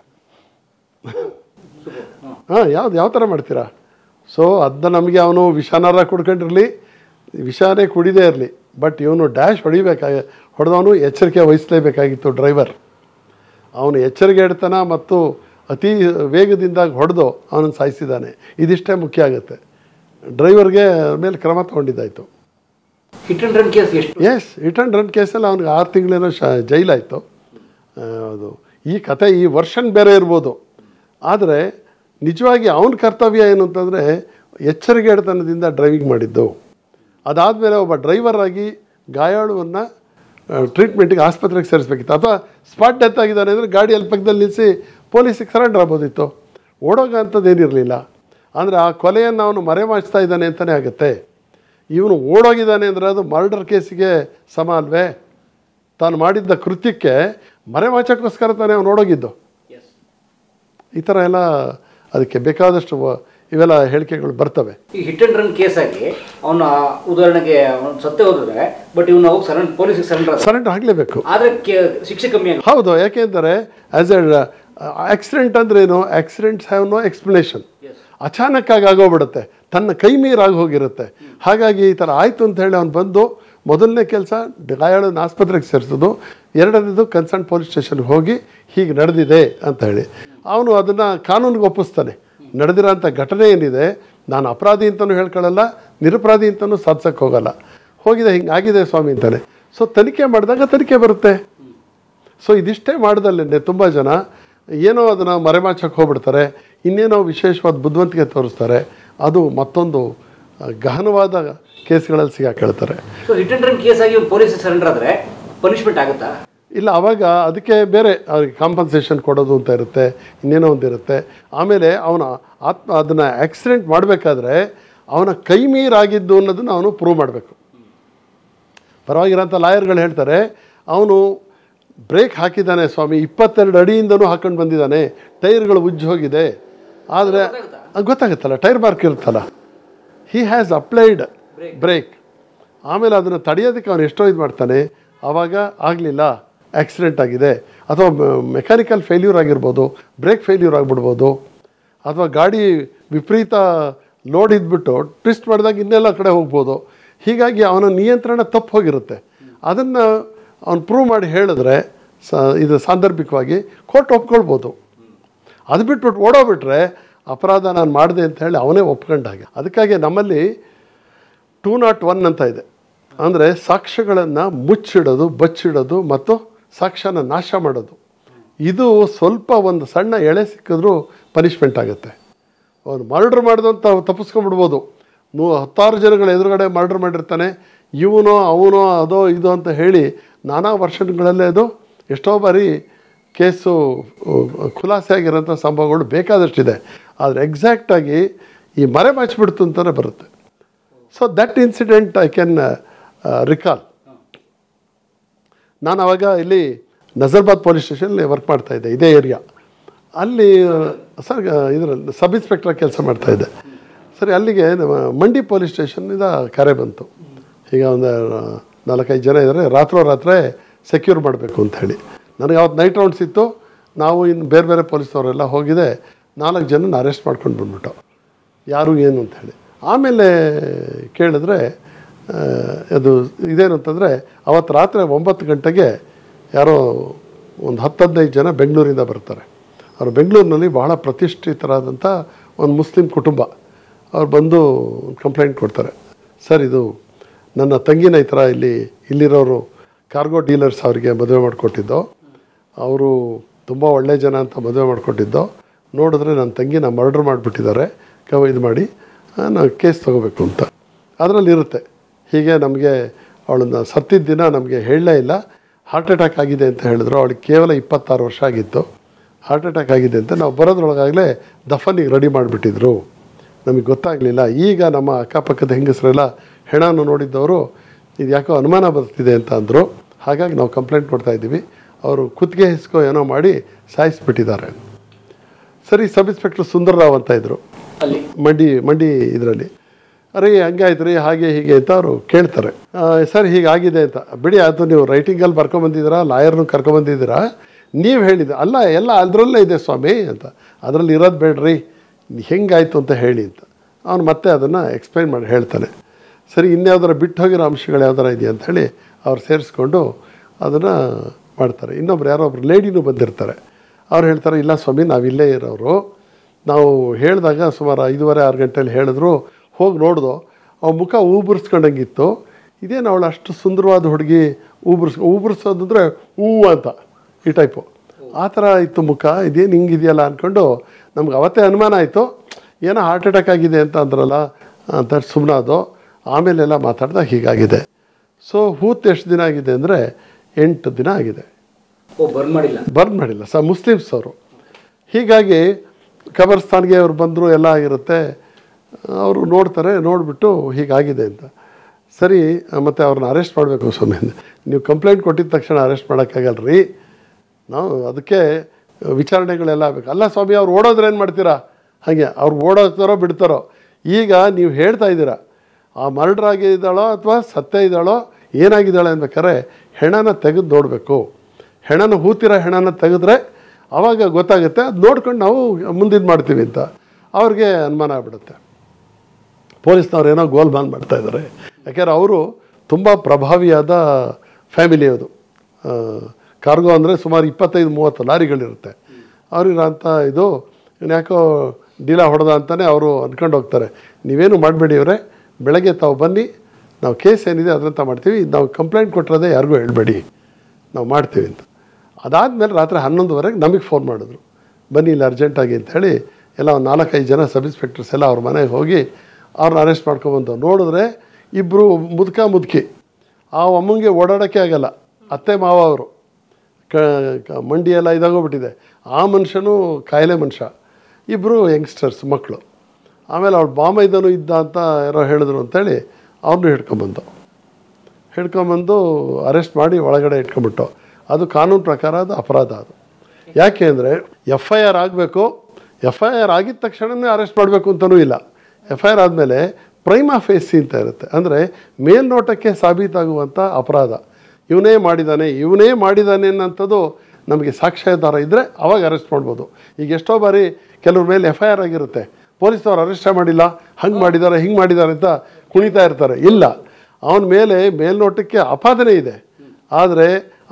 ಹಾಂ ಯಾವ್ದು ಯಾವ ಥರ ಮಾಡ್ತೀರಾ ಸೊ ಅದನ್ನ ನಮಗೆ ಅವನು ವಿಷಾನಾರ ಕುಡ್ಕೊಂಡಿರಲಿ ವಿಷಾನೇ ಕುಡಿದೇ ಇರಲಿ ಬಟ್ ಇವನು ಡ್ಯಾಶ್ ಹೊಡಿಬೇಕಾಗಿ ಹೊಡೆದವನು ಎಚ್ಚರಿಕೆ ವಹಿಸಲೇಬೇಕಾಗಿತ್ತು ಡ್ರೈವರ್ ಅವನು ಎಚ್ಚರಿಕೆ ಇಡ್ತಾನ ಮತ್ತು ಅತಿ ವೇಗದಿಂದ ಹೊಡೆದು ಅವನನ್ನು ಸಾಯಿಸಿದ್ದಾನೆ ಇದಿಷ್ಟೇ ಮುಖ್ಯ ಆಗುತ್ತೆ ಡ್ರೈವರ್ಗೆ ಮೇಲೆ ಕ್ರಮ ತಗೊಂಡಿದ್ದಾಯಿತು ಹಿಟ್ ಅಂಡ್ ರನ್ ಕೇಸ್ ಎಷ್ಟು ಎಸ್ ಹಿಟ್ ಆ್ಯಂಡ್ ರನ್ ಕೇಸಲ್ಲಿ ಅವ್ನಿಗೆ ಆರು ತಿಂಗಳೇನೋ ಶ ಜೈಲಾಯಿತು ಆ, ಅದು ಈ ಕತೆ ಈ ವರ್ಷನ್ ಬೇರೆ ಇರ್ಬೋದು ಆದರೆ ನಿಜವಾಗಿ ಅವನ ಕರ್ತವ್ಯ ಏನು ಅಂತಂದರೆ ಎಚ್ಚರಿಕೆ ಎಡತನದಿಂದ ಡ್ರೈವಿಂಗ್ ಮಾಡಿದ್ದು ಅದಾದಮೇಲೆ ಒಬ್ಬ ಡ್ರೈವರ್ ಆಗಿ ಗಾಯಾಳುವನ್ನು ಟ್ರೀಟ್ಮೆಂಟಿಗೆ ಆಸ್ಪತ್ರೆಗೆ ಸೇರಿಸ್ಬೇಕಿತ್ತು ಅಥವಾ ಸ್ಪಾಟ್ ಡೆತ್ ಆಗಿದ್ದಾನೆ ಅಂದರೆ ಗಾಡಿ ಅಲ್ಲಿ ಪಕ್ಕದಲ್ಲಿ ನಿಲ್ಲಿಸಿ ಪೊಲೀಸಿಗೆ ಸರೆಂಡರ್ ಆಗ್ಬೋದಿತ್ತು ಓಡೋಗ ಅಂಥದ್ದು ಏನಿರಲಿಲ್ಲ ಅಂದರೆ ಆ ಕೊಲೆಯನ್ನು ಅವನು ಮರೆಮಾಚ್ತಾ ಇದ್ದಾನೆ ಅಂತಲೇ ಆಗುತ್ತೆ ಇವನು ಓಡೋಗಿದ್ದಾನೆ ಅಂದರೆ ಅದು ಮರ್ಡರ್ ಕೇಸಿಗೆ ಸಮ ಅಲ್ವೇ ತಾನು ಮಾಡಿದ್ದ ಕೃತ್ಯಕ್ಕೆ ಮರೆಮಾಚಕ್ಕೋಸ್ಕರ ತಾನೇ ಅವನು ಓಡೋಗಿದ್ದು ಎಸ್ ಈ ಥರ ಎಲ್ಲ ಅದಕ್ಕೆ ಬೇಕಾದಷ್ಟು ವ- ಇವೆಲ್ಲ ಹೇಳಿಕೆಗಳು ಬರ್ತವೆ ಈ ಹಿಟ್ ಅಂಡ್ ರನ್ ಕೇಸ್ ಆಗಿ ಅವನ ಉದಾಹರಣೆಗೆ ಅವನು ಸತ್ತೇ ಹೋದ್ರೆ ಬಟ್ ಇವನು ಹೋಗಿ ಸರೆಂಡ್ ಪೊಲೀಸಿಗೆ ಸರೆಂಡರ್ ಸರೆಂಡರ್ ಆಗಲೇಬೇಕು ಆದ್ರೆ ಕೆ- ಶಿಕ್ಷೆ ಕಮ್ಮಿ ಆಗುತ್ತೆ ಹೌದು ಯಾಕೆಂದರೆ ಆ್ಯಸ್ ಎ ಆಕ್ಸಿಡೆಂಟ್ ಅಂದ್ರೆ ಏನು ಆಕ್ಸಿಡೆಂಟ್ಸ್ ಹ್ಯಾವ್ ನೋ ಎಕ್ಸ್ಪ್ಲನೇಷನ್ ಎಸ್ ಅಚಾನಕ್ಕಾಗಿ ಆಗೋಗ್ಬಿಡುತ್ತೆ ತನ್ನ ಕೈ ಮೀರಾಗಿ ಹೋಗಿರುತ್ತೆ ಹಾಗಾಗಿ ಈ ಥರ ಆಯಿತು ಅಂತ ಹೇಳಿ ಅವ್ನು ಬಂದು ಮೊದಲನೇ ಕೆಲಸ ಗಾಯಾಳನ ಆಸ್ಪತ್ರೆಗೆ ಸೇರಿಸೋದು ಎರಡನೇದು ಕನ್ಸರ್ನ್ ಪೊಲೀಸ್ ಸ್ಟೇಷನ್ಗೆ ಹೋಗಿ ಹೀಗೆ ನಡೆದಿದೆ ಅಂತ ಹೇಳಿ ಅವನು ಅದನ್ನು ಕಾನೂನಿಗೆ ಒಪ್ಪಿಸ್ತಾನೆ ನಡೆದಿರೋಂಥ ಘಟನೆ ಏನಿದೆ ನಾನು ಅಪರಾಧಿ ಅಂತಲೂ ಹೇಳ್ಕೊಳ್ಳಲ್ಲ ನಿರಪರಾಧಿ ಅಂತಲೂ ಸಾಧಿಸೋಕ್ಕೆ ಹೋಗಲ್ಲ ಹೋಗಿದೆ ಹಿಂಗಾಗಿದೆ ಸ್ವಾಮಿ ಅಂತಾನೆ ಸೊ ತನಿಖೆ ಮಾಡಿದಾಗ ತನಿಖೆ ಬರುತ್ತೆ ಸೊ ಇದಿಷ್ಟೇ ಮಾಡ್ದಲ್ಲೇ ತುಂಬ ಜನ ಏನೋ ಅದನ್ನು ಮರೆಮಾಚಕ್ಕೆ ಹೋಗ್ಬಿಡ್ತಾರೆ ಇನ್ನೇನೋ ವಿಶೇಷವಾದ ಬುದ್ಧಿವಂತಿಕೆ ತೋರಿಸ್ತಾರೆ ಅದು ಮತ್ತೊಂದು ಆ, ಗಹನವಾದ ಕೇಸ್ಗಳಲ್ಲಿ ಸಿಗಾಕೇಳ್ತಾರೆ so hit and run case ಆಗಿ ಪೊಲೀಸಿಗೆ ಸರೆಂಡರ್ ಆದ್ರೆ ಪನಿಷ್ಮೆಂಟ್ ಆಗುತ್ತಾ ಇಲ್ಲ ಅವಾಗ ಅದಕ್ಕೆ ಬೇರೆ ಅವ್ರಿಗೆ ಕಾಂಪನ್ಸೇಷನ್ ಕೊಡೋದು ಅಂತ ಇರುತ್ತೆ ಇನ್ನೇನೋ ಒಂದು ಇರುತ್ತೆ ಆಮೇಲೆ ಅವನ ಆತ್ಮ ಅದನ್ನು ಆಕ್ಸಿಡೆಂಟ್ ಮಾಡಬೇಕಾದ್ರೆ ಅವನ ಕೈ ಮೀರಾಗಿದ್ದು ಅನ್ನೋದನ್ನು ಅವನು ಪ್ರೂವ್ ಮಾಡಬೇಕು ಪರವಾಗಿರೋಂಥ ಲಾಯರ್ಗಳು ಹೇಳ್ತಾರೆ ಅವನು ಬ್ರೇಕ್ ಹಾಕಿದ್ದಾನೆ ಸ್ವಾಮಿ ಇಪ್ಪತ್ತೆರಡು ಅಡಿಯಿಂದನೂ ಹಾಕೊಂಡು ಬಂದಿದ್ದಾನೆ ಟೈರ್ಗಳು ಉಜ್ಜಿ ಹೋಗಿದೆ ಆದರೆ ಗೊತ್ತಾಗುತ್ತಲ್ಲ ಟೈರ್ ಮಾರ್ಕ್ ಇರುತ್ತಲ್ಲ ಹಿ ಹ್ಯಾಸ್ ಅಪ್ಲೈಡ್ ಬ್ರೇಕ್ ಆಮೇಲೆ ಅದನ್ನು ತಡೆಯೋದಕ್ಕೆ ಅವನು ಎಷ್ಟೋ ಇದು ಮಾಡ್ತಾನೆ ಆವಾಗ ಆಗಲಿಲ್ಲ ಆಕ್ಸಿಡೆಂಟ್ ಆಗಿದೆ ಅಥವಾ ಮೆಕ್ಯಾನಿಕಲ್ ಫೇಲ್ಯೂರ್ ಆಗಿರ್ಬೋದು ಬ್ರೇಕ್ ಫೇಲ್ಯೂರ್ ಆಗಿಬಿಡ್ಬೋದು ಅಥವಾ ಗಾಡಿ ವಿಪರೀತ ಲೋಡ್ ಇದ್ಬಿಟ್ಟು ಟ್ವಿಸ್ಟ್ ಮಾಡಿದಾಗ ಇನ್ನೆಲ್ಲ ಕಡೆ ಹೋಗ್ಬೋದು ಹೀಗಾಗಿ ಅವನ ನಿಯಂತ್ರಣ ತಪ್ಪು ಹೋಗಿರುತ್ತೆ ಅದನ್ನು ಅವನು ಪ್ರೂವ್ ಮಾಡಿ ಹೇಳಿದ್ರೆ ಸ ಇದು ಸಾಂದರ್ಭಿಕವಾಗಿ ಕೋರ್ಟ್ ಒಪ್ಕೊಳ್ಬೋದು ಅದು ಬಿಟ್ಬಿಟ್ಟು ಓಡೋಗ್ಬಿಟ್ರೆ ಅಪರಾಧ ನಾನು ಮಾಡಿದೆ ಅಂತ ಹೇಳಿ ಅವನೇ ಒಪ್ಕೊಂಡ ಹಾಗೆ ಅದಕ್ಕಾಗಿ ನಮ್ಮಲ್ಲಿ ಟೂ ನಾಟ್ ಒನ್ ಅಂತ ಇದೆ ಅಂದರೆ ಸಾಕ್ಷ್ಯಗಳನ್ನು ಮುಚ್ಚಿಡೋದು ಬಚ್ಚಿಡೋದು ಮತ್ತು ಸಾಕ್ಷ್ಯನ ನಾಶ ಮಾಡೋದು ಇದು ಸ್ವಲ್ಪ ಒಂದು ಸಣ್ಣ ಎಳೆ ಸಿಕ್ಕಿದ್ರೂ ಪನಿಷ್ಮೆಂಟ್ ಆಗುತ್ತೆ ಅವನು ಮರ್ಡ್ರ್ ಮಾಡಿದಂತ ತಪ್ಪಿಸ್ಕೊಂಡ್ಬಿಡ್ಬೋದು ನೂ ಹತ್ತಾರು ಜನಗಳ ಎದುರುಗಡೆ ಮರ್ಡ್ರ್ ಮಾಡಿರ್ತಾನೆ ಇವನೋ ಅವನೋ ಅದೋ ಇದು ಅಂತ ಹೇಳಿ ನಾನಾ ವರ್ಷಗಳಲ್ಲೇ ಅದು ಎಷ್ಟೋ ಬಾರಿ ಕೇಸು ಅಹ್, ಖುಲಾಸೆ ಆಗಿರೋಂಥ ಸಂಭವಗಳು ಬೇಕಾದಷ್ಟಿದೆ ಆದರೆ ಎಕ್ಸಾಕ್ಟಾಗಿ ಈ ಮರೆ ಬಾಚಿಬಿಡ್ತು ಅಂತಲೇ ಬರುತ್ತೆ so that incident I can recall ನಾನು ಅವಾಗ ಇಲ್ಲಿ ನಜರ್ಬಾದ್ ಪೊಲೀಸ್ ಸ್ಟೇಷನಲ್ಲಿ ವರ್ಕ್ ಮಾಡ್ತಾ ಇದ್ದೆ ಇದೇ ಏರಿಯಾ ಅಲ್ಲಿ ಸರ್ ಇದರಲ್ಲಿ ಸಬ್ ಇನ್ಸ್ಪೆಕ್ಟರ್ ಕೆಲಸ ಮಾಡ್ತಾ ಇದ್ದೆ ಸರಿ ಅಲ್ಲಿಗೆ ನಮ್ಮ ಮಂಡಿ ಪೊಲೀಸ್ ಸ್ಟೇಷನ್ನಿಂದ ಕರೆ ಬಂತು ಈಗ ಒಂದು ನಾಲ್ಕೈದು ಜನ ಇದ್ದಾರೆ ರಾತ್ರೋರಾತ್ರಿ ಸೆಕ್ಯೂರ್ ಮಾಡಬೇಕು ಅಂತ ಹೇಳಿ ನನಗೆ ಅವತ್ತು ನೈಟ್ ರೌಂಡ್ಸ್ ಇತ್ತು ನಾವು ಇನ್ನು ಬೇರೆ ಬೇರೆ ಪೊಲೀಸ್ನವರೆಲ್ಲ ಹೋಗಿದೆ ನಾಲ್ಕು ಜನನ ಅರೆಸ್ಟ್ ಮಾಡ್ಕೊಂಡು ಬಂದ್ಬಿಟ್ಟು ಯಾರು ಏನು ಅಂತ ಹೇಳಿ ಆಮೇಲೆ ಕೇಳಿದ್ರೆ ಆ, ಅದು ಇದೇನು ಅಂತಂದರೆ ಅವತ್ತು ರಾತ್ರಿ ಒಂಬತ್ತು ಗಂಟೆಗೆ ಯಾರೋ ಒಂದು ಹತ್ತು ಹದಿನೈದು ಜನ ಬೆಂಗಳೂರಿಂದ ಬರ್ತಾರೆ ಅವರು ಬೆಂಗಳೂರಿನಲ್ಲಿ ಬಹಳ ಪ್ರತಿಷ್ಠಿತರಾದಂಥ ಒಂದು ಮುಸ್ಲಿಂ ಕುಟುಂಬ ಅವ್ರು ಬಂದು ಕಂಪ್ಲೇಂಟ್ ಕೊಡ್ತಾರೆ ಸರ್ ಇದು ನನ್ನ ತಂಗಿನ ಈ ಥರ ಇಲ್ಲಿ ಇಲ್ಲಿರೋರು ಕಾರ್ಗೋ ಡೀಲರ್ಸ್ ಅವರಿಗೆ ಮದುವೆ ಮಾಡಿಕೊಟ್ಟಿದ್ದು ಅವರು ತುಂಬ ಒಳ್ಳೆ ಜನ ಅಂತ ಮದುವೆ ಮಾಡಿಕೊಟ್ಟಿದ್ದು ನೋಡಿದ್ರೆ ನನ್ನ ತಂಗಿನ ಮರ್ಡರ್ ಮಾಡಿಬಿಟ್ಟಿದ್ದಾರೆ ಕವ ಇದು ಮಾಡಿ ಆ, ನಾವು ಕೇಸ್ ತೊಗೋಬೇಕು ಅಂತ ಅದರಲ್ಲಿ ಇರುತ್ತೆ ಹೀಗೆ ನಮಗೆ ಅವಳನ್ನ ಸತ್ತಿದ್ದ ದಿನ ನಮಗೆ ಹೇಳಲೇ ಇಲ್ಲ ಹಾರ್ಟ್ ಅಟ್ಯಾಕ್ ಆಗಿದೆ ಅಂತ ಹೇಳಿದ್ರು ಅವಳಿಗೆ ಕೇವಲ ಇಪ್ಪತ್ತಾರು ವರ್ಷ ಆಗಿತ್ತು ಹಾರ್ಟ್ ಅಟ್ಯಾಕ್ ಆಗಿದೆ ಅಂತ ನಾವು ಬರೋದ್ರೊಳಗಾಗಲೇ ದಫನಿಗೆ ರೆಡಿ ಮಾಡಿಬಿಟ್ಟಿದ್ರು ನಮಗೆ ಗೊತ್ತಾಗಲಿಲ್ಲ ಈಗ ನಮ್ಮ ಅಕ್ಕಪಕ್ಕದ ಹೆಂಗಸರೆಲ್ಲ ಹೆಣನ ನೋಡಿದ್ದವರು ಇದು ಯಾಕೋ ಅನುಮಾನ ಬರ್ತಿದೆ ಅಂತ ಅಂದರು ಹಾಗಾಗಿ ನಾವು ಕಂಪ್ಲೇಂಟ್ ಕೊಡ್ತಾ ಇದ್ದೀವಿ ಅವರು ಕುತ್ತಿಗೆ ಹಿಸ್ಕೋ ಏನೋ ಮಾಡಿ ಸಾಯಿಸ್ಬಿಟ್ಟಿದ್ದಾರೆ ಸರಿ ಸಬ್ ಇನ್ಸ್ಪೆಕ್ಟರ್ ಸುಂದರ್ರಾವ್ ಅಂತ ಇದ್ದರು ಅಲ್ಲಿ ಮಂಡಿ ಮಂಡಿ ಇದರಲ್ಲಿ ಅರೆ ಹಂಗಾಯ್ತು ರೀ ಹಾಗೆ ಹೀಗೆ ಅಂತ ಅವರು ಕೇಳ್ತಾರೆ ಆ, ಸರ್ ಹೀಗಾಗಿದೆ ಅಂತ ಬಿಡಿ ಅದು ನೀವು ರೈಟಿಂಗಲ್ಲಿ ಬರ್ಕೊಂಬಂದಿದ್ದೀರಾ ಲಾಯರ್ನು ಕರ್ಕೊಂಬಂದಿದ್ದೀರಾ ನೀವು ಹೇಳಿದ ಅಲ್ಲ ಎಲ್ಲ ಅದರಲ್ಲೇ ಇದೆ ಸ್ವಾಮಿ ಅಂತ ಅದರಲ್ಲಿ ಇರೋದು ಬೇಡ್ರಿ ಹೆಂಗಾಯ್ತು ಅಂತ ಹೇಳಿ ಅಂತ ಅವನು ಮತ್ತೆ ಅದನ್ನು ಎಕ್ಸ್ಪ್ಲೈನ್ ಮಾಡಿ ಹೇಳ್ತಾನೆ ಸರಿ ಇನ್ಯಾವ್ದಾರ ಬಿಟ್ಟು ಹೋಗಿರೋ ಅಂಶಗಳು ಯಾವ್ದಾರ ಇದೆಯಾ ಅಂತ ಹೇಳಿ ಅವ್ರು ಸೇರಿಸ್ಕೊಂಡು ಅದನ್ನು ಮಾಡ್ತಾರೆ ಇನ್ನೊಬ್ರು ಯಾರೋ ಒಬ್ರು ಲೇಡಿನೂ ಬಂದಿರ್ತಾರೆ ಅವ್ರು ಹೇಳ್ತಾರೆ ಇಲ್ಲ ಸ್ವಾಮಿ ನಾವಿಲ್ಲೇ ಇರೋರು ನಾವು ಹೇಳಿದಾಗ ಸುಮಾರು ಐದೂವರೆ ಆರು ಗಂಟೆಯಲ್ಲಿ ಹೇಳಿದ್ರು ಹೋಗಿ ನೋಡ್ದು ಅವ ಮುಖ ಊಬರ್ಸ್ಕೊಂಡಂಗಿತ್ತು ಇದೇನು ಅವಳು ಅಷ್ಟು ಸುಂದರವಾದ ಹುಡುಗಿ ಊಬರ್ಸ್ ಊಬರ್ಸೋದಂದ್ರೆ ಹೂ ಅಂತ ಈ ಟೈಪು ಆ ಥರ ಇತ್ತು ಮುಖ ಇದೇನು ಹಿಂಗಿದೆಯಲ್ಲ ಅಂದ್ಕೊಂಡು ನಮ್ಗೆ ಅವತ್ತೇ ಅನುಮಾನ ಆಯಿತು ಏನೋ ಹಾರ್ಟ್ ಅಟ್ಯಾಕ್ ಆಗಿದೆ ಅಂತ ಅಂದ್ರಲ್ಲ ಅಂತ ಸುಮ್ಮನಾದು ಆಮೇಲೆಲ್ಲ ಮಾತಾಡ್ದಾಗ ಹೀಗಾಗಿದೆ ಸೊ ಹೂತ್ ಎಷ್ಟು ದಿನ ಆಗಿದೆ ಅಂದರೆ ಎಂಟು ದಿನ ಆಗಿದೆ ಓ ಬರ್ನ್ ಮಾಡಿಲ್ಲ ಬರ್ನ್ ಮಾಡಿಲ್ಲ ಸ ಮುಸ್ಲಿಮ್ಸ್ ಅವರು ಹೀಗಾಗಿ ಖಬರ್ಸ್ತಾನ್ಗೆ ಅವ್ರು ಬಂದರು ಎಲ್ಲ ಆಗಿರುತ್ತೆ ಅವರು ನೋಡ್ತಾರೆ ನೋಡಿಬಿಟ್ಟು ಹೀಗಾಗಿದೆ ಅಂತ ಸರಿ ಮತ್ತು ಅವ್ರನ್ನ ಅರೆಸ್ಟ್ ಮಾಡಬೇಕು ಸ್ವಾಮಿ ಅಂದೆ. ನೀವು ಕಂಪ್ಲೇಂಟ್ ಕೊಟ್ಟಿದ ತಕ್ಷಣ ಅರೆಸ್ಟ್ ಮಾಡೋಕ್ಕಾಗಲ್ಲ ರೀ ನಾವು ಅದಕ್ಕೆ ವಿಚಾರಣೆಗಳೆಲ್ಲ ಆಗಬೇಕು ಅಲ್ಲ ಸ್ವಾಮಿ ಅವ್ರು ಓಡೋದ್ರೆ ಏನು ಮಾಡ್ತೀರಾ ಹಾಗೆ ಅವ್ರು ಓಡೋಗ್ತಾರೋ ಬಿಡ್ತಾರೋ ಈಗ ನೀವು ಹೇಳ್ತಾ ಇದ್ದೀರಾ ಆ ಮರ್ಡ್ರ್ ಆಗಿದ್ದಾಳೋ ಅಥವಾ ಸತ್ತೇ ಇದ್ದಾಳೋ ಏನಾಗಿದ್ದಾಳೆ ಅನ್ಬೇಕಾದ್ರೆ ಹೆಣನ ತೆಗೆದು ನೋಡಬೇಕು ಹೆಣನ ಹೂತಿರೋ ಹೆಣನ ತೆಗೆದ್ರೆ ಆವಾಗ ಗೊತ್ತಾಗುತ್ತೆ ಅದು ನೋಡ್ಕೊಂಡು ನಾವು ಮುಂದಿನ ಮಾಡ್ತೀವಿ ಅಂತ ಅವ್ರಿಗೆ ಅನುಮಾನ ಆಗ್ಬಿಡುತ್ತೆ ಪೊಲೀಸ್ನವ್ರು ಏನೋ ಗೋಲ್ಮಾಲ್ ಮಾಡ್ತಾ ಇದ್ದಾರೆ ಯಾಕೆಂದ್ರೆ ಅವರು ತುಂಬ ಪ್ರಭಾವಿಯಾದ ಫ್ಯಾಮಿಲಿ ಅದು ಕಾರ್ಗೋ ಅಂದರೆ ಸುಮಾರು ಇಪ್ಪತ್ತೈದು ಮೂವತ್ತು ಲಾರಿಗಳಿರುತ್ತೆ ಅವ್ರಿರೋಂಥ ಇದು ಇವ್ನು ಯಾಕೋ ಡೀಲ ಹೊಡೆದ ಅಂತಲೇ ಅವರು ಅಂದ್ಕೊಂಡು ಹೋಗ್ತಾರೆ ನೀವೇನು ಮಾಡಬೇಡಿ ಇವರೇ ಬೆಳಗ್ಗೆ ತಾವು ಬನ್ನಿ ನಾವು ಕೇಸ್ ಏನಿದೆ ಅದರಂತ ಮಾಡ್ತೀವಿ ನಾವು ಕಂಪ್ಲೇಂಟ್ ಕೊಟ್ಟಿರೋದೇ ಯಾರಿಗೂ ಹೇಳ್ಬೇಡಿ ನಾವು ಮಾಡ್ತೀವಿ ಅಂತ ಅದಾದಮೇಲೆ ರಾತ್ರಿ ಹನ್ನೊಂದುವರೆಗೆ ನಮಗೆ ಫೋನ್ ಮಾಡಿದ್ರು ಬನ್ನಿ ಇಲ್ಲಿ ಅರ್ಜೆಂಟಾಗಿ ಅಂತ ಹೇಳಿ ಎಲ್ಲ ಒಂದು ನಾಲ್ಕೈದು ಜನ ಸಬ್ ಇನ್ಸ್ಪೆಕ್ಟರ್ಸ್ ಎಲ್ಲ ಅವ್ರ ಮನೆಗೆ ಹೋಗಿ ಅವ್ರನ್ನ ಅರೆಸ್ಟ್ ಮಾಡ್ಕೊಬಂದು ನೋಡಿದ್ರೆ ಇಬ್ಬರು ಮುದುಕ ಮುದುಕಿ ಆ ಅಮ್ಮಂಗೆ ಓಡಾಡೋಕ್ಕೆ ಆಗಲ್ಲ ಅತ್ತೆ ಮಾವ ಅವರು ಕ ಕ- ಮಂಡಿ ಎಲ್ಲ ಇದಾಗೋಗ್ಬಿಟ್ಟಿದೆ ಆ ಮನುಷ್ಯನೂ ಕಾಯಿಲೆ ಮನುಷ್ಯ ಇಬ್ಬರು ಯಂಗ್ಸ್ಟರ್ಸ್ ಮಕ್ಕಳು ಆಮೇಲೆ ಅವ್ಳು ಬಾಮೈದನು ಇದ್ದ ಅಂತ ಯಾರೋ ಹೇಳಿದ್ರು ಅಂತೇಳಿ ಅವ್ರನ್ನೂ ಹಿಡ್ಕೊಂಬಂದು ಹಿಡ್ಕೊಂಬಂದು ಅರೆಸ್ಟ್ ಮಾಡಿ ಒಳಗಡೆ ಇಟ್ಕೊಂಬಿಟ್ಟು ಅದು ಕಾನೂನು ಪ್ರಕಾರ ಅದು ಅಪರಾಧ ಅದು ಯಾಕೆ ಅಂದರೆ ಎಫ್ ಐ ಆರ್ ಆಗಬೇಕು ಎಫ್ ಐ ಆರ್ ಆಗಿದ ತಕ್ಷಣವೇ ಅರೆಸ್ಟ್ ಮಾಡಬೇಕು ಅಂತಲೂ ಇಲ್ಲ ಎಫ್ ಐ ಆರ್ ಆದಮೇಲೆ ಪ್ರೈಮಾ ಫೇಸಿ ಅಂತ ಇರುತ್ತೆ ಅಂದರೆ ಮೇಲ್ನೋಟಕ್ಕೆ ಸಾಬೀತಾಗುವಂಥ ಅಪರಾಧ ಇವನೇ ಮಾಡಿದ್ದಾನೆ ಇವನೇ ಮಾಡಿದ್ದಾನೆ ಅನ್ನೋಂಥದ್ದು ನಮಗೆ ಸಾಕ್ಷ್ಯಾಧಾರ ಇದ್ದರೆ ಅವಾಗ ಅರೆಸ್ಟ್ ಮಾಡ್ಬೋದು ಈಗ ಎಷ್ಟೋ ಬಾರಿ ಕೆಲವ್ರ ಮೇಲೆ ಎಫ್ ಐ ಆರ್ ಆಗಿರುತ್ತೆ ಪೊಲೀಸ್ನವ್ರು ಅರೆಸ್ಟೇ ಮಾಡಿಲ್ಲ ಹಂಗೆ ಮಾಡಿದ್ದಾರೆ ಹಿಂಗೆ ಮಾಡಿದ್ದಾರೆ ಅಂತ ಕುಣಿತಾ ಇರ್ತಾರೆ ಇಲ್ಲ ಅವನ ಮೇಲೆ ಮೇಲ್ನೋಟಕ್ಕೆ ಆಪಾದನೆ ಇದೆ ಆದರೆ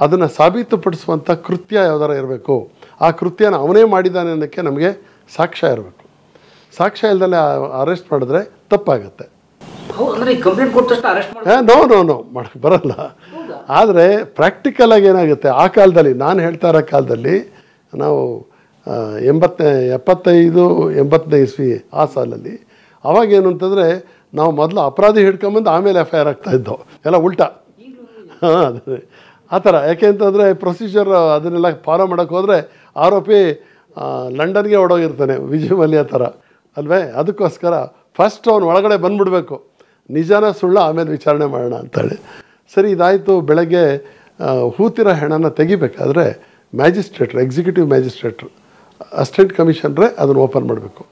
ಅದನ್ನು ಸಾಬೀತುಪಡಿಸುವಂಥ ಕೃತ್ಯ ಯಾವ್ದಾರ ಇರಬೇಕು ಆ ಕೃತ್ಯನ ಅವನೇ ಮಾಡಿದ್ದಾನೆ ಅನ್ನೋಕ್ಕೆ ನಮಗೆ ಸಾಕ್ಷ್ಯ ಇರಬೇಕು ಸಾಕ್ಷ್ಯ ಇಲ್ದಲೆ ಅರೆಸ್ಟ್ ಮಾಡಿದ್ರೆ ತಪ್ಪಾಗುತ್ತೆ ಹೌದು ಅಂದ್ರೆ ಈ ಕಂಪ್ಲೇಂಟ್ ಕೊಟ್ಟ ತಕ್ಷಣ ಅರೆಸ್ಟ್ ಮಾಡಿ ನೋ ನೋ ನೋ ಮಾಡಕ್ಕೆ ಬರಲ್ಲ ಆದರೆ ಪ್ರಾಕ್ಟಿಕಲ್ ಆಗಿ ಏನಾಗುತ್ತೆ ಆ ಕಾಲದಲ್ಲಿ ನಾನು ಹೇಳ್ತಾ ಇರೋ ಕಾಲದಲ್ಲಿ ನಾವು ಆ, ಎಂಬತ್ತನೇ ಎಪ್ಪತ್ತೈದು ಎಂಬತ್ತನೇ ಇಸ್ವಿ ಆ ಸಾಲಲ್ಲಿ ಅವಾಗ ಏನು ಅಂತಂದರೆ ನಾವು ಮೊದಲು ಅಪರಾಧಿ ಹಿಡ್ಕೊಂಬಂದು ಆಮೇಲೆ ಎಫ್ ಐ ಆರ್ ಆಗ್ತಾ ಇದ್ದೋ ಎಲ್ಲ ಉಲ್ಟಾ ಹಾಂ ಅದೇ ಆ ಥರ ಯಾಕೆ ಅಂತಂದರೆ ಪ್ರೊಸೀಜರ್ ಅದನ್ನೆಲ್ಲ ಫಾಲೋ ಮಾಡೋಕ್ಕೆ ಹೋದರೆ ಆರೋಪಿ ಆ, ಲಂಡನ್ಗೆ ಓಡೋಗಿರ್ತಾನೆ ವಿಜಯ್ ಮಲ್ಯ ಥರ ಅಲ್ವೇ ಅದಕ್ಕೋಸ್ಕರ ಫಸ್ಟ್ ಅವ್ನು ಒಳಗಡೆ ಬಂದ್ಬಿಡ್ಬೇಕು ನಿಜಾನ ಸುಳ್ಳು ಆಮೇಲೆ ವಿಚಾರಣೆ ಮಾಡೋಣ ಅಂತೇಳಿ ಸರಿ ಇದಾಯಿತು ಬೆಳಗ್ಗೆ ಆ, ಹೂತಿರೋ ಹೆಣನ ತೆಗಿಬೇಕಾದ್ರೆ ಮ್ಯಾಜಿಸ್ಟ್ರೇಟ್ರು ಎಕ್ಸಿಕ್ಯೂಟಿವ್ ಮ್ಯಾಜಿಸ್ಟ್ರೇಟ್ರು ಅಸಿಸ್ಟೆಂಟ್ ಕಮಿಷನ್ರೇ ಅದನ್ನು ಓಪನ್ ಮಾಡಬೇಕು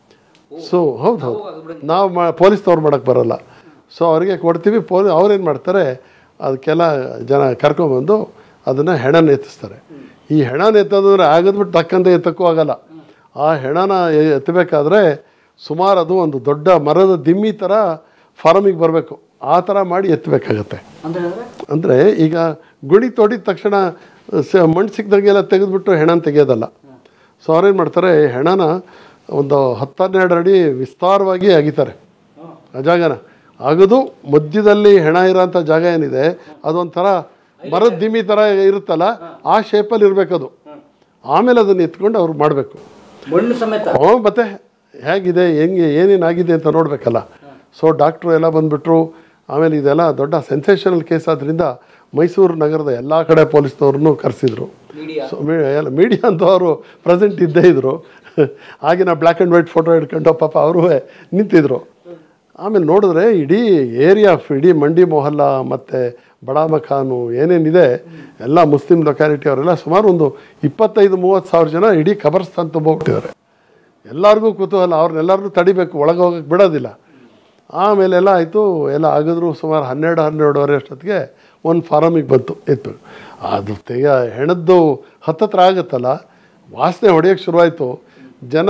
ಸೊ ಹೌದು ಹೌದು ನಾವು ಮಾ ಪೊಲೀಸ್ನವ್ರು ಮಾಡೋಕ್ಕೆ ಬರಲ್ಲ ಸೊ ಅವರಿಗೆ ಕೊಡ್ತೀವಿ ಪೊಲೀಸ್ ಅವ್ರೇನು ಮಾಡ್ತಾರೆ ಅದಕ್ಕೆಲ್ಲ ಜನ ಕರ್ಕೊಂಬಂದು ಅದನ್ನು ಹೆಣನ ಎತ್ತಿಸ್ತಾರೆ ಈ ಹೆಣನ ಎತ್ತೋದಂದ್ರೆ ಆಗದ್ಬಿಟ್ಟು ಟಕ್ಕಂತ ಎತ್ತಕ್ಕೂ ಆಗಲ್ಲ ಆ ಹೆಣನ ಎ- ಎತ್ತಬೇಕಾದ್ರೆ ಸುಮಾರು ಅದು ಒಂದು ದೊಡ್ಡ ಮರದ ದಿಮ್ಮಿ ಥರ ಫಾರಮಿಗೆ ಬರಬೇಕು ಆ ಥರ ಮಾಡಿ ಎತ್ತಬೇಕಾಗತ್ತೆ ಅಂದ್ರೆ ಅಂದ್ರೆ ಅಂದರೆ ಈಗ ಗುಣಿ ತೋಡಿದ ತಕ್ಷಣ ಸ ಮಣ್ಣು ಸಿಕ್ಕಿದಂಗೆಲ್ಲ ತೆಗೆದುಬಿಟ್ಟು ಹೆಣನ ತೆಗೆಯೋದಲ್ಲ ಸೊ ಅವ್ರೇನು ಮಾಡ್ತಾರೆ ಹೆಣನ ಒಂದು ಹತ್ತೆರಡು ಅಡಿ ವಿಸ್ತಾರವಾಗಿ ಅಗಿತಾರೆ ಆ ಜಾಗನ ಅಗದು ಮಧ್ಯದಲ್ಲಿ ಹೆಣ ಇರೋಂಥ ಜಾಗ ಏನಿದೆ ಅದೊಂಥರ ಮರದ ದಿಮ್ಮಿ ಥರ ಇರುತ್ತಲ್ಲ ಆ ಶೇಪಲ್ಲಿ ಇರಬೇಕದು ಆಮೇಲೆ ಅದನ್ನು ಎತ್ಕೊಂಡು ಅವ್ರು ಮಾಡಬೇಕು ಮಣ್ಣು ಸಮೇತ ಹ್ಞೂ ಮತ್ತೆ ಹೇಗಿದೆ ಹೆಂಗೆ ಏನೇನಾಗಿದೆ ಅಂತ ನೋಡಬೇಕಲ್ಲ ಸೊ ಡಾಕ್ಟ್ರು ಎಲ್ಲ ಬಂದುಬಿಟ್ರು ಆಮೇಲೆ ಇದೆಲ್ಲ ದೊಡ್ಡ ಸೆನ್ಸೇಷನಲ್ ಕೇಸ್ ಆದ್ದರಿಂದ ಮೈಸೂರು ನಗರದ ಎಲ್ಲ ಕಡೆ ಪೊಲೀಸ್ನವ್ರನ್ನೂ ಕರೆಸಿದ್ರು ಮೀಡಿಯಾ ಸೊ ಮೀ ಎಲ್ಲ ಮೀಡಿಯಾ ಅಂತ ಅವರು ಪ್ರೆಸೆಂಟ್ ಇದ್ದೇ ಇದ್ದರು ಆಗಿನ ಬ್ಲ್ಯಾಕ್ ಆ್ಯಂಡ್ ವೈಟ್ ಫೋಟೋ ಹಿಡ್ಕೊಂಡು ಪಾಪ ಅವರು ನಿಂತಿದ್ರು ಆಮೇಲೆ ನೋಡಿದ್ರೆ ಇಡೀ ಏರಿಯಾ ಇಡೀ ಮಂಡಿ ಮೊಹಲ್ಲಾ ಮತ್ತು ಬಡಾಮಖಾನು ಏನೇನಿದೆ ಎಲ್ಲ ಮುಸ್ಲಿಂ ಲೊಕ್ಯಾಲಿಟಿ ಅವರೆಲ್ಲ ಸುಮಾರು ಒಂದು ಇಪ್ಪತ್ತೈದು ಮೂವತ್ತು ಸಾವಿರ ಜನ ಇಡೀ ಕಬರ್ಸ್ತಾನ್ ತುಂಬೋಗ್ಬಿಟ್ಟಿದ್ದಾರೆ ಎಲ್ಲರಿಗೂ ಕುತೂಹಲ ಅವ್ರನ್ನೆಲ್ಲರನ್ನೂ ತಡಿಬೇಕು ಒಳಗೆ ಹೋಗಕ್ಕೆ ಬಿಡೋದಿಲ್ಲ ಆಮೇಲೆ ಎಲ್ಲ ಆಯಿತು ಎಲ್ಲ ಆಗಿದ್ರು ಸುಮಾರು ಹನ್ನೆರಡು ಹನ್ನೆರಡುವರೆ ಅಷ್ಟೊತ್ತಿಗೆ ಒಂದು ಫಾರಮಿಗೆ ಬಂತು ಎತ್ತು ಅದು ತೆಗ ಹೆಣದ್ದು ಹತ್ತತ್ರ ಆಗುತ್ತಲ್ಲ ವಾಸನೆ ಹೊಡೆಯೋಕ್ಕೆ ಶುರುವಾಯಿತು ಜನ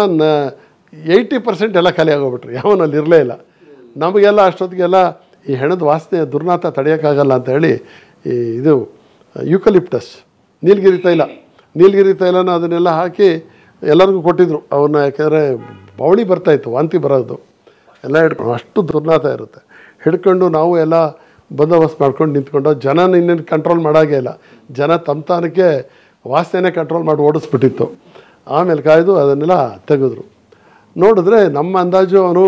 ಏಯ್ಟಿ ಪರ್ಸೆಂಟ್ ಎಲ್ಲ ಖಾಲಿ ಆಗೋಗ್ಬಿಟ್ರು ಯಾವನಲ್ಲಿ ಇರಲೇ ಇಲ್ಲ ನಮಗೆಲ್ಲ ಅಷ್ಟೊತ್ತಿಗೆಲ್ಲ ಈ ಹೆಣದ ವಾಸನೆ ದುರ್ನಾತ ತಡೆಯೋಕ್ಕಾಗಲ್ಲ ಅಂತ ಹೇಳಿ ಈ ಇದು ಯೂಕಲಿಪ್ಟಸ್ ನೀಲಗಿರಿ ತೈಲ ನೀಲಗಿರಿ ತೈಲನ ಅದನ್ನೆಲ್ಲ ಹಾಕಿ ಎಲ್ಲರಿಗೂ ಕೊಟ್ಟಿದ್ರು ಅವನ್ನ ಯಾಕೆಂದರೆ ಬವಳಿ ಬರ್ತಾಯಿತ್ತು ವಾಂತಿ ಬರೋದು ಎಲ್ಲ ಹಿಡ್ಕೊಂಡು ಅಷ್ಟು ದುರ್ನಾತ ಇರುತ್ತೆ ಹಿಡ್ಕೊಂಡು ನಾವು ಎಲ್ಲ ಬಂದೋಬಸ್ತ್ ಮಾಡ್ಕೊಂಡು ನಿಂತ್ಕೊಂಡು ಜನನ ಇನ್ನೇನು ಕಂಟ್ರೋಲ್ ಮಾಡೋಂಗೇ ಇಲ್ಲ ಜನ ತಮ್ಮ ತಾನಕ್ಕೆ ವಾಸನೆನೇ ಕಂಟ್ರೋಲ್ ಮಾಡಿ ಓಡಿಸ್ಬಿಟ್ಟಿತ್ತು ಆಮೇಲೆ ಕಾಯ್ದು ಅದನ್ನೆಲ್ಲ ತೆಗೆದ್ರು ನೋಡಿದ್ರೆ ನಮ್ಮ ಅಂದಾಜು ಅವನು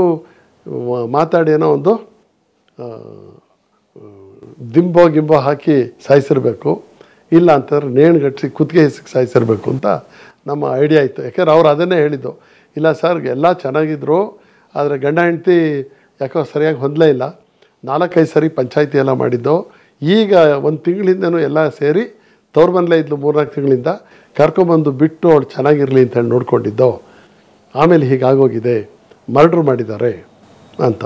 ಮಾತಾಡಿ ಏನೋ ಒಂದು ಆ, ದಿಂಬೋ ಗಿಂಬೋ ಹಾಕಿ ಸಾಯಿಸಿರ್ಬೇಕು ಇಲ್ಲ ಅಂತಂದ್ರೆ ನೇಣು ಗಟ್ಟಿಸಿ ಕುತ್ತಿಗೆ ಹಿಸಿಗೆ ಸಾಯಿಸಿರ್ಬೇಕು ಅಂತ ನಮ್ಮ ಐಡಿಯಾ ಇತ್ತು ಯಾಕೆಂದ್ರೆ ಅವ್ರು ಅದನ್ನೇ ಹೇಳಿದ್ದು ಇಲ್ಲ ಸರ್ ಎಲ್ಲ ಚೆನ್ನಾಗಿದ್ರು ಆದರೆ ಗಂಡ ಹೆಂಡತಿ ಯಾಕೋ ಸರಿಯಾಗಿ ಹೊಂದಲೇ ಇಲ್ಲ ನಾಲ್ಕೈದು ಸರಿ ಪಂಚಾಯತಿ ಎಲ್ಲ ಮಾಡಿದ್ದು ಈಗ ಒಂದು ತಿಂಗಳಿಂದನೂ ಎಲ್ಲ ಸೇರಿ ತವ್ರ ಮನೇಲೇ ಇದ್ಲು ಮೂರ್ನಾಲ್ಕು ತಿಂಗಳಿಂದ ಕರ್ಕೊಂಬಂದು ಬಿಟ್ಟು ಅವಳು ಚೆನ್ನಾಗಿರಲಿ ಅಂತ ಹೇಳಿ ನೋಡ್ಕೊಂಡಿದ್ದೋ ಆಮೇಲೆ ಹೀಗಾಗೋಗಿದೆ ಮರ್ಡ್ರ್ ಮಾಡಿದ್ದಾರೆ ಅಂತ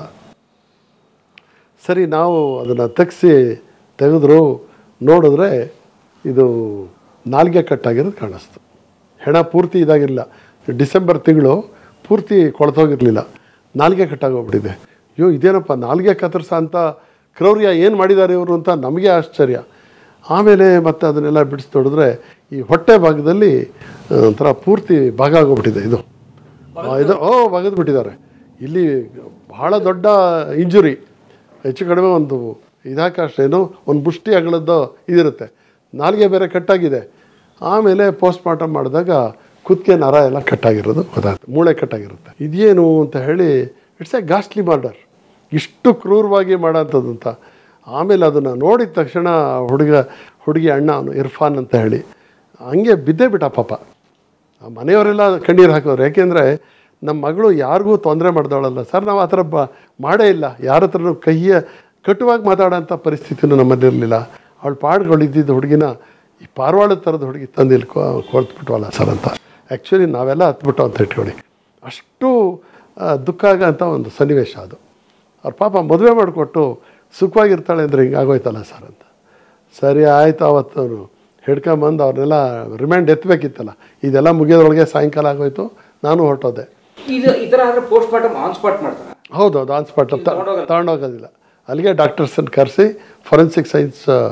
ಸರಿ ನಾವು ಅದನ್ನು ತೆಗೆಸಿ ತೆಗೆದ್ರು ನೋಡಿದ್ರೆ ಇದು ನಾಲ್ಗೆ ಕಟ್ಟಾಗಿರೋದು ಕಾಣಿಸ್ತು ಹೆಣ ಪೂರ್ತಿ ಇದಾಗಿರಲಿಲ್ಲ ಡಿಸೆಂಬರ್ ತಿಂಗಳು ಪೂರ್ತಿ ಕೊಳ್ತೋಗಿರಲಿಲ್ಲ ನಾಲ್ಗೆ ಕಟ್ಟಾಗೋಗ್ಬಿಟ್ಟಿದೆ ಅಯ್ಯೋ ಇದೇನಪ್ಪ ನಾಲ್ಗೆ ಕತ್ತರಿಸ ಅಂತ ಕ್ರೌರ್ಯ ಏನು ಮಾಡಿದ್ದಾರೆ ಇವರು ಅಂತ ನಮಗೆ ಆಶ್ಚರ್ಯ ಆಮೇಲೆ ಮತ್ತೆ ಅದನ್ನೆಲ್ಲ ಬಿಡಿಸಿ ನೋಡಿದ್ರೆ ಈ ಹೊಟ್ಟೆ ಭಾಗದಲ್ಲಿ ಆ, ಒಂಥರ ಪೂರ್ತಿ ಭಾಗ ಆಗೋಗ್ಬಿಟ್ಟಿದೆ ಇದು ಆ, ಇದು ಓ ಬಗೆದು ಬಿಟ್ಟಿದ್ದಾರೆ ಇಲ್ಲಿ ಬಹಳ ದೊಡ್ಡ ಇಂಜುರಿ ಹೆಚ್ಚು ಕಡಿಮೆ ಒಂದು ಇದಾಕಷ್ಟೇನು ಒಂದು ಬುಷ್ಟಿ ಅಗಳದ್ದು ಇದಿರುತ್ತೆ ನಾಲಿಗೆ ಬೇರೆ ಕಟ್ಟಾಗಿದೆ ಆಮೇಲೆ ಪೋಸ್ಟ್ ಮಾರ್ಟಮ್ ಮಾಡಿದಾಗ ಕುತ್ತಿಗೆ ನರ ಎಲ್ಲ ಕಟ್ಟಾಗಿರೋದು ಗೊತ್ತಾಗುತ್ತೆ ಮೂಳೆ ಕಟ್ಟಾಗಿರುತ್ತೆ ಇದೇನು ಅಂತ ಹೇಳಿ ಇಟ್ಸ್ ಎ ಗಾಸ್ಟ್ಲಿ ಮರ್ಡರ್ ಇಷ್ಟು ಕ್ರೂರವಾಗಿ ಮಾಡೋಂಥದ್ದು ಅಂತ ಆಮೇಲೆ ಅದನ್ನು ನೋಡಿದ ತಕ್ಷಣ ಹುಡುಗ ಹುಡುಗಿ ಅಣ್ಣ ಅವನು ಇರ್ಫಾನ್ ಅಂತ ಹೇಳಿ ಹಂಗೆ ಬಿದ್ದೇ ಬಿಟ್ಟ ಪಾಪ ಆ ಮನೆಯವರೆಲ್ಲ ಕಣ್ಣೀರು ಹಾಕೋರು ಯಾಕೆಂದರೆ ನಮ್ಮ ಮಗಳು ಯಾರಿಗೂ ತೊಂದರೆ ಮಾಡ್ದವಳಲ್ಲ ಸರ್ ನಾವು ಆ ಥರ ಬ ಮಾಡೇ ಇಲ್ಲ ಯಾರ ಹತ್ರನೂ ಕೈಯ ಕಟುವಾಗಿ ಮಾತಾಡೋಂಥ ಪರಿಸ್ಥಿತಿನೂ ನಮ್ಮಲ್ಲಿರಲಿಲ್ಲ ಅವಳು ಪಾಡ್ಗಳಿದ್ದಿದ್ದು ಹುಡುಗಿನ ಈ ಪಾರ್ವಾಳದ ಥರದ ಹುಡುಗಿ ತಂದು ಇಲ್ಲಿ ಕೊಳ್ತ್ಬಿಟ್ವಲ್ಲ ಸರ್ ಅಂತ ಆ್ಯಕ್ಚುಲಿ ನಾವೆಲ್ಲ ಹತ್ಬಿಟ್ಟು ಅಂತ ಇಟ್ಕೊಳ್ಳಿ ಅಷ್ಟು ಆ, ದುಃಖ ಆಗೋಂಥ ಒಂದು ಸನ್ನಿವೇಶ ಅದು ಅವ್ರ ಪಾಪ ಮದುವೆ ಮಾಡಿಕೊಟ್ಟು ಸುಖವಾಗಿರ್ತಾಳೆ ಅಂದರೆ ಹಿಂಗಾಗೋಯ್ತಲ್ಲ ಸರ್ ಅಂತ ಸರಿ ಆಯ್ತು ಅವತ್ತು ಅವನು ಹಿಡ್ಕೊಂಬಂದು ಅವ್ರನ್ನೆಲ್ಲ ರಿಮ್ಯಾಂಡ್ ಎತ್ತಬೇಕಿತ್ತಲ್ಲ ಇದೆಲ್ಲ ಮುಗಿಯೋದ್ರೊಳಗೆ ಸಾಯಂಕಾಲ ಆಗೋಯ್ತು ನಾನು ಹೊರಟೋದೆ ಇದು ಈ ತರ ಆದ್ರೆ ಪೋಸ್ಟ್ ಮಾರ್ಟಮ್ ಆನ್ ಸ್ಪಾಟ್ ಮಾಡ್ತಾರೆ ಹೌದೌದು ಆನ್ ಸ್ಪಾಟ್ ತಗೊಂಡೋಗೋದಿಲ್ಲ ಅಲ್ಲಿಗೆ ಡಾಕ್ಟರ್ಸನ್ನು ಕರೆಸಿ ಫೊರೆನ್ಸಿಕ್ ಸೈನ್ಸ್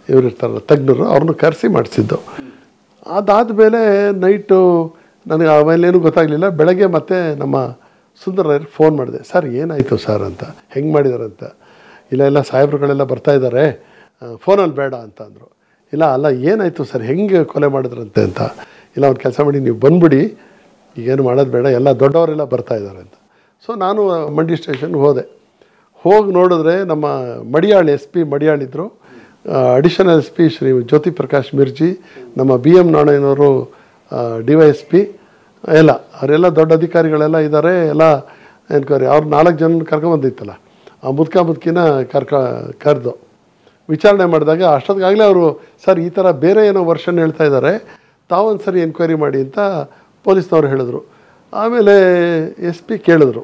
ಇವ್ರು ಇರ್ತಾರಲ್ಲ ತಜ್ಞರು ಅವ್ರನ್ನ ಕರೆಸಿ ಮಾಡಿಸಿದ್ದು ಅದಾದಮೇಲೆ ನೈಟು ನನಗೆ ಆಮೇಲೇನು ಗೊತ್ತಾಗಲಿಲ್ಲ ಬೆಳಗ್ಗೆ ಮತ್ತೆ ನಮ್ಮ ಸುಂದರಯ್ಯರಿಗೆ ಫೋನ್ ಮಾಡಿದೆ ಸರ್ ಏನಾಯಿತು ಸರ್ ಅಂತ ಹೆಂಗೆ ಮಾಡಿದಾರೆ ಅಂತ ಇಲ್ಲ ಇಲ್ಲ ಸಾಹೇಬ್ರುಗಳೆಲ್ಲ ಬರ್ತಾ ಇದ್ದಾರೆ ಫೋನಲ್ಲಿ ಬೇಡ ಅಂತ ಅಂದರು ಇಲ್ಲ ಅಲ್ಲ ಏನಾಯಿತು ಸರ್ ಹೆಂಗೆ ಕೊಲೆ ಮಾಡಿದ್ರಂತೆ ಅಂತ ಇಲ್ಲ ಒಂದು ಕೆಲಸ ಮಾಡಿ ನೀವು ಬಂದ್ಬಿಡಿ ಈಗೇನು ಮಾಡೋದು ಬೇಡ ಎಲ್ಲ ದೊಡ್ಡವರೆಲ್ಲ ಬರ್ತಾ ಇದ್ದಾರೆ ಅಂತ ಸೊ ನಾನು ಮಂಡಿ ಸ್ಟೇಷನ್ಗೆ ಹೋದೆ ಹೋಗಿ ನೋಡಿದ್ರೆ ನಮ್ಮ ಮಡಿಯಾಳ್ ಎಸ್ ಪಿ ಮಡಿಯಾಳಿದ್ರು additional S P Shri Jyoti Prakash Mirji ನಮ್ಮ ಬಿ ಎಮ್ ನಾಣಯ್ಯನವರು ಡಿ ವೈ ಎಸ್ ಪಿ ಎಲ್ಲ ಅವರೆಲ್ಲ ದೊಡ್ಡ ಅಧಿಕಾರಿಗಳೆಲ್ಲ ಇದ್ದಾರೆ ಎಲ್ಲ ಎನ್ಕ್ವೈರಿ ಅವ್ರು ನಾಲ್ಕು ಜನ ಕರ್ಕೊಂಬಂದಿತ್ತಲ್ಲ ಆ ಮುದ್ಕ ಮುದ್ಕಿನ ಕರ್ಕ ಕರೆದು ವಿಚಾರಣೆ ಮಾಡಿದಾಗ ಅಷ್ಟೊತ್ತಿಗಾಗಲೇ ಅವರು ಸರ್ ಈ ಥರ ಬೇರೆ ಏನೋ ವರ್ಷನ್ ಹೇಳ್ತಾ ಇದ್ದಾರೆ ತಾವೊಂದು ಸರಿ ಎನ್ಕ್ವೈರಿ ಮಾಡಿ ಅಂತ ಪೊಲೀಸ್ನವ್ರು ಹೇಳಿದ್ರು ಆಮೇಲೆ ಎಸ್ ಪಿ ಕೇಳಿದ್ರು